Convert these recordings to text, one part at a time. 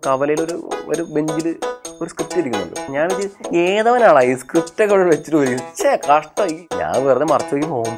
കവലയിൽ ഒരു ഒരു ബെഞ്ചിൽ ഒരു സ്ക്രിപ്റ്റ് ഇരിക്കുന്നുണ്ട് ഞാൻ ഏതവനാളാ ഈ സ്ക്രിപ്റ്റ് ഒക്കെ അവിടെ വെച്ചിട്ട് വരും ഛേ കഷ്ടമായി ഞാൻ വെറുതെ മറച്ചു നോക്കി ഹോം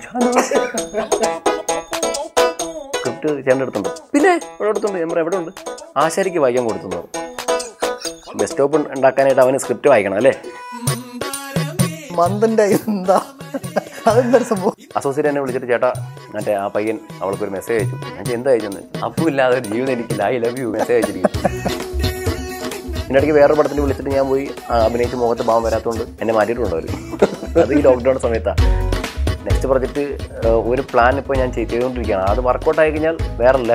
സ്ക്രിപ്റ്റ് ചേട്ടൻ്റെ അടുത്തുണ്ട് പിന്നെ ഇവിടെ അടുത്തുണ്ട് ഞാൻ പറയാം എവിടെ ഉണ്ട് ആശാരിക്ക് വായിക്കാൻ കൊടുത്തു ബസ് സ്റ്റോപ്പ് ഉണ്ടാക്കാനായിട്ട് അവന് സ്ക്രിപ്റ്റ് വായിക്കണം അല്ലേ മന്ദന്റെ എന്താ അതെന്തൊരു സംഭവം അസോസിയേറ്റ് എന്നെ വിളിച്ചിട്ട് ചേട്ടാ മറ്റേ ആ പയ്യൻ അവൾക്ക് ഒരു മെസ്സേജ് അയച്ചു ഞാൻ ചോദിച്ചു, എന്താ അയച്ചെന്ന് അപ്പം ഇല്ലാതെ ഒരു ജീവിതം എനിക്കില്ല ഐ ലവ് യു മെസ്സേജ് അയച്ചിരിക്കും ഇതിൻ്റെ ഇടയ്ക്ക് വേറൊരു പടത്തിൽ വിളിച്ചിട്ട് ഞാൻ പോയി ആ, അഭിനയിച്ച് മുഖത്ത് ഭാവം വരാത്തതുകൊണ്ട് എന്നെ മാറ്റിയിട്ടുണ്ട് അവർ അത് ഈ ലോക്ക്ഡൗൺ സമയത്താണ് നെക്സ്റ്റ് പ്രൊജക്റ്റ് ഒരു പ്ലാൻ ഇപ്പോൾ ഞാൻ ചെയ്ത് ചെയ്തുകൊണ്ടിരിക്കുകയാണ് അത് വർക്കൗട്ട് ആയി കഴിഞ്ഞാൽ വേറല്ല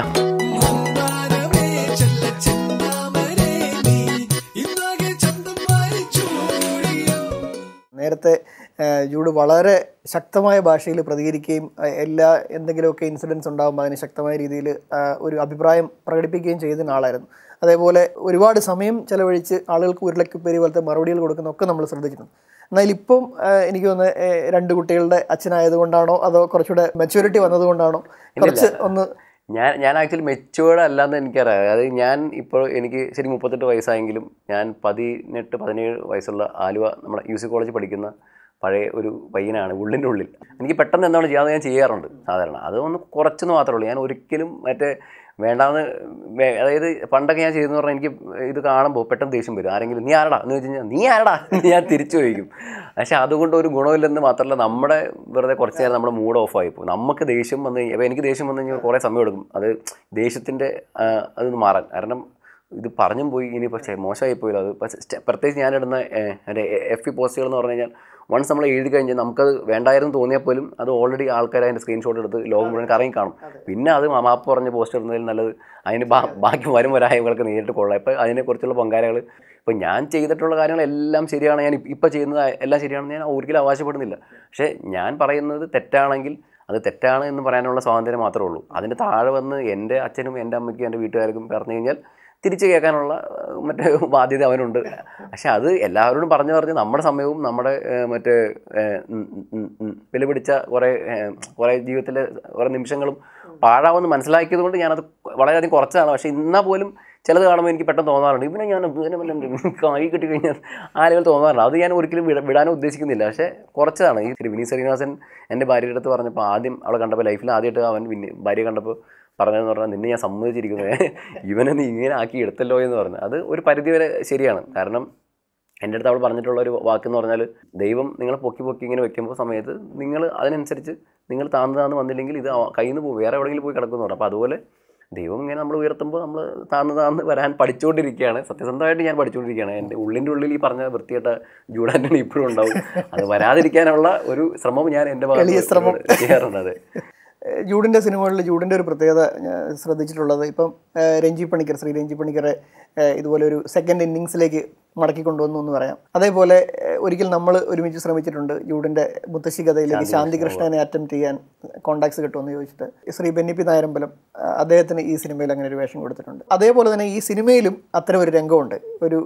നേരത്തെ ആ, ജൂഡ് വളരെ ശക്തമായ ഭാഷയിൽ പ്രതികരിക്കുകയും ആ, എല്ലാ എന്തെങ്കിലുമൊക്കെ ഇൻസിഡൻസ് ഉണ്ടാകുമ്പോൾ അതിന് ശക്തമായ രീതിയിൽ ആ, ഒരു അഭിപ്രായം പ്രകടിപ്പിക്കുകയും ചെയ്യുന്ന ആളായിരുന്നു അതേപോലെ ഒരുപാട് സമയം ചെലവഴിച്ച് ആളുകൾക്ക് ഉരുളക്കുപ്പേരി പോലത്തെ മറുപടികൾ കൊടുക്കുന്നതൊക്കെ നമ്മൾ ശ്രദ്ധിച്ചിട്ടുണ്ട് എന്നാൽ ഇപ്പം ആ, എനിക്ക് തോന്നുന്നത് ഏ, രണ്ട് കുട്ടികളുടെ അച്ഛനായതുകൊണ്ടാണോ അതോ കുറച്ചുകൂടെ മെച്യൂരിറ്റി വന്നതുകൊണ്ടാണോ കുറച്ച് ഒന്ന് ഞാൻ ഞാൻ ആക്ച്വലി മെച്ചുവേർഡ് അല്ലാന്ന് എനിക്കറിയാം അതായത് ഞാൻ ഇപ്പോൾ എനിക്ക് ശരി മുപ്പത്തെട്ട് വയസ്സായെങ്കിലും ഞാൻ പതിനെട്ട് പതിനേഴ് വയസ്സുള്ള ആലുവ നമ്മുടെ യു സി കോളേജ് പഠിക്കുന്ന പഴയ ഒരു പയ്യനാണ് ഉള്ളിൻ്റെ ഉള്ളിൽ എനിക്ക് പെട്ടെന്ന് എന്താണ് ചെയ്യാതെ ഞാൻ ചെയ്യാറുണ്ട് സാധാരണ അത് ഒന്ന് കുറച്ചെന്ന് മാത്രമേ ഉള്ളൂ ഞാൻ ഒരിക്കലും മറ്റേ വേണ്ടാന്ന് വേ- അതായത് പണ്ടൊക്കെ ഞാൻ ചെയ്തെന്ന് പറഞ്ഞാൽ എനിക്ക് ഇത് കാണുമ്പോൾ പെട്ടെന്ന് ദേഷ്യം വരും ആരെങ്കിലും നീ ആരടാ എന്ന് വെച്ച് കഴിഞ്ഞാൽ നീ ആരടാ എന്ന് ഞാൻ തിരിച്ചു ചോദിക്കും പക്ഷേ അതുകൊണ്ട് ഒരു ഗുണമില്ലെന്ന് മാത്രമല്ല നമ്മുടെ വെറുതെ കുറച്ച് നേരം നമ്മുടെ മൂഡ് ഓഫ് ആയി പോകും നമുക്ക് ദേഷ്യം വന്ന് കഴിഞ്ഞാൽ അപ്പോൾ എനിക്ക് ദേഷ്യം വന്നു കഴിഞ്ഞാൽ കുറേ സമയം എടുക്കും അത് ദേഷ്യത്തിൻ്റെ അതൊന്ന് മാറാൻ കാരണം ഇത് പറഞ്ഞും പോയി ഇനി പക്ഷേ മോശമായി പോയില്ല അത് പക്ഷേ സ്റ്റെ- പ്രത്യേകിച്ച് ഞാനിടുന്ന എൻ്റെ എഫ് ഇ പോസ്റ്റുകൾ എന്ന് പറഞ്ഞു കഴിഞ്ഞാൽ വൺസ് നമ്മൾ എഴുതി കഴിഞ്ഞാൽ നമുക്കത് വേണ്ടായിരുന്നു തോന്നിയാൽ പോലും അത് ഓൾറെഡി ആൾക്കാർ അതിൻ്റെ സ്ക്രീൻഷോട്ട് എടുത്ത് ലോകം മുഴുവൻ കറങ്ങി കാണും പിന്നെ അത് മാപ്പ് പറഞ്ഞ് പോസ്റ്റ് ഇടുന്നതിൽ നല്ലത് അതിന് ബാ- ബാക്കി വരും വരായവർക്ക് നേരിട്ട് കൊള്ളാം ഇപ്പോൾ അതിനെക്കുറിച്ചുള്ള പൊങ്കാലകൾ ഇപ്പോൾ ഞാൻ ചെയ്തിട്ടുള്ള കാര്യങ്ങളെല്ലാം ശരിയാണ് ഞാൻ ഇപ്പോൾ ചെയ്യുന്നത് എല്ലാം ശരിയാണെന്ന് ഞാൻ ഒരിക്കലും അവകാശപ്പെടുന്നില്ല പക്ഷേ ഞാൻ പറയുന്നത് തെറ്റാണെങ്കിൽ അത് തെറ്റാണ് എന്ന് പറയാനുള്ള സ്വാതന്ത്ര്യം മാത്രമേ ഉള്ളൂ അതിന് താഴെ വന്ന് എൻ്റെ അച്ഛനും എൻ്റെ അമ്മയ്ക്കും എൻ്റെ വീട്ടുകാർക്കും പറഞ്ഞു കഴിഞ്ഞാൽ തിരിച്ചു കേൾക്കാനുള്ള ഏഹ്, മറ്റേ ബാധ്യത അവനുണ്ട് പക്ഷെ അത് എല്ലാവരോടും പറഞ്ഞു പറഞ്ഞ് നമ്മുടെ സമയവും നമ്മുടെ ഏഹ്, മറ്റേ ഏഹ്, ഉം, ഉം, ഉം, ഉം, വില പിടിച്ച കുറേ ഏഹ്, കുറേ ജീവിതത്തിലെ കുറേ നിമിഷങ്ങളും പാഴാവെന്ന് മനസ്സിലാക്കിയത് കൊണ്ട് ഞാനത് വളരെയധികം കുറച്ചതാണ് പക്ഷേ എന്നാൽ പോലും ചിലത് കാണുമ്പോൾ എനിക്ക് പെട്ടെന്ന് തോന്നാറുണ്ട് ഇവനെ ഞാൻ ഇവനെ വല്ല കൈ കിട്ടി കഴിഞ്ഞാൽ ആളുകൾ തോന്നാറുണ്ട് അത് ഞാൻ ഒരിക്കലും വിട വിടാനും ഉദ്ദേശിക്കുന്നില്ല പക്ഷേ കുറച്ചതാണ് ഈ ശ്രീ വിനീത് ശ്രീനിവാസൻ എൻ്റെ ഭാര്യയുടെ അടുത്ത് പറഞ്ഞപ്പോൾ ആദ്യം അവളെ കണ്ടപ്പോൾ ലൈഫിൽ ആദ്യമായിട്ട് അവൻ വിനി ഭാര്യ കണ്ടപ്പോൾ പറഞ്ഞതെന്ന് പറഞ്ഞാൽ നിന്നെ ഞാൻ സമ്മതിച്ചിരിക്കുന്നത് ഇവനെ നീ ഇങ്ങനെ ആക്കി എടുത്തല്ലോ എന്ന് പറഞ്ഞു അത് ഒരു പരിധി വരെ ശരിയാണ് കാരണം എൻ്റെ അടുത്ത് അവൾ പറഞ്ഞിട്ടുള്ള ഒരു വാക്കെന്ന് പറഞ്ഞാൽ ദൈവം നിങ്ങളെ പൊക്കി പൊക്കി ഇങ്ങനെ വെക്കുമ്പോൾ സമയത്ത് നിങ്ങൾ അതിനനുസരിച്ച് നിങ്ങൾ താന്ന് താന്ന് വന്നില്ലെങ്കിൽ ഇത് അവ- കയ്യിൽ നിന്ന് പോകും വേറെ എവിടെയെങ്കിലും പോയി കിടക്കുന്നു പറഞ്ഞു അപ്പോൾ അതുപോലെ ദൈവം ഇങ്ങനെ നമ്മൾ ഉയർത്തുമ്പോൾ നമ്മൾ താന്ന് താന്ന് വരാൻ പഠിച്ചുകൊണ്ടിരിക്കുകയാണ് സത്യസന്ധമായിട്ട് ഞാൻ പഠിച്ചുകൊണ്ടിരിക്കുകയാണ് എൻ്റെ ഉള്ളിൻ്റെ ഉള്ളിൽ ഈ പറഞ്ഞ വൃത്തിയായിട്ട ജൂഡാൻ്റണി ഇപ്പോഴും ഉണ്ടാവും അത് വരാതിരിക്കാനുള്ള ഒരു ശ്രമം ഞാൻ എൻ്റെ എളിയ ശ്രമം. ഭാഗത്ത് ചെയ്യാറുണ്ട് അതെ ഏഹ് ജൂഡിൻ്റെ സിനിമകളിൽ ജൂഡിൻ്റെ ഒരു പ്രത്യേകത ഞാൻ ശ്രദ്ധിച്ചിട്ടുള്ളത് ഇപ്പം ഏഹ് രഞ്ജി പണിക്കർ ശ്രീ രഞ്ജി പണിക്കറെ ഏഹ് ഇതുപോലെ ഒരു സെക്കൻഡ് ഇന്നിങ്സിലേക്ക് മടക്കി കൊണ്ടുവന്നു എന്ന് പറയാം അതേപോലെ ഏഹ് ഒരിക്കൽ നമ്മൾ ഒരുമിച്ച് ശ്രമിച്ചിട്ടുണ്ട് ജൂഡിൻ്റെ മുത്തശ്ശി കഥയിലേക്ക് ശാന്തി കൃഷ്ണനെ അറ്റംപ്റ്റ് ചെയ്യാൻ കോണ്ടാക്ട്സ് കിട്ടുമെന്ന് ചോദിച്ചിട്ട് ശ്രീ ബെന്നിപ്പി നായരമ്പലം ആ, അദ്ദേഹത്തിന് ഈ സിനിമയിൽ അങ്ങനെ ഒരു വേഷം കൊടുത്തിട്ടുണ്ട് അതേപോലെ തന്നെ ഈ സിനിമയിലും അത്തരം ഒരു രംഗമുണ്ട് ഒരു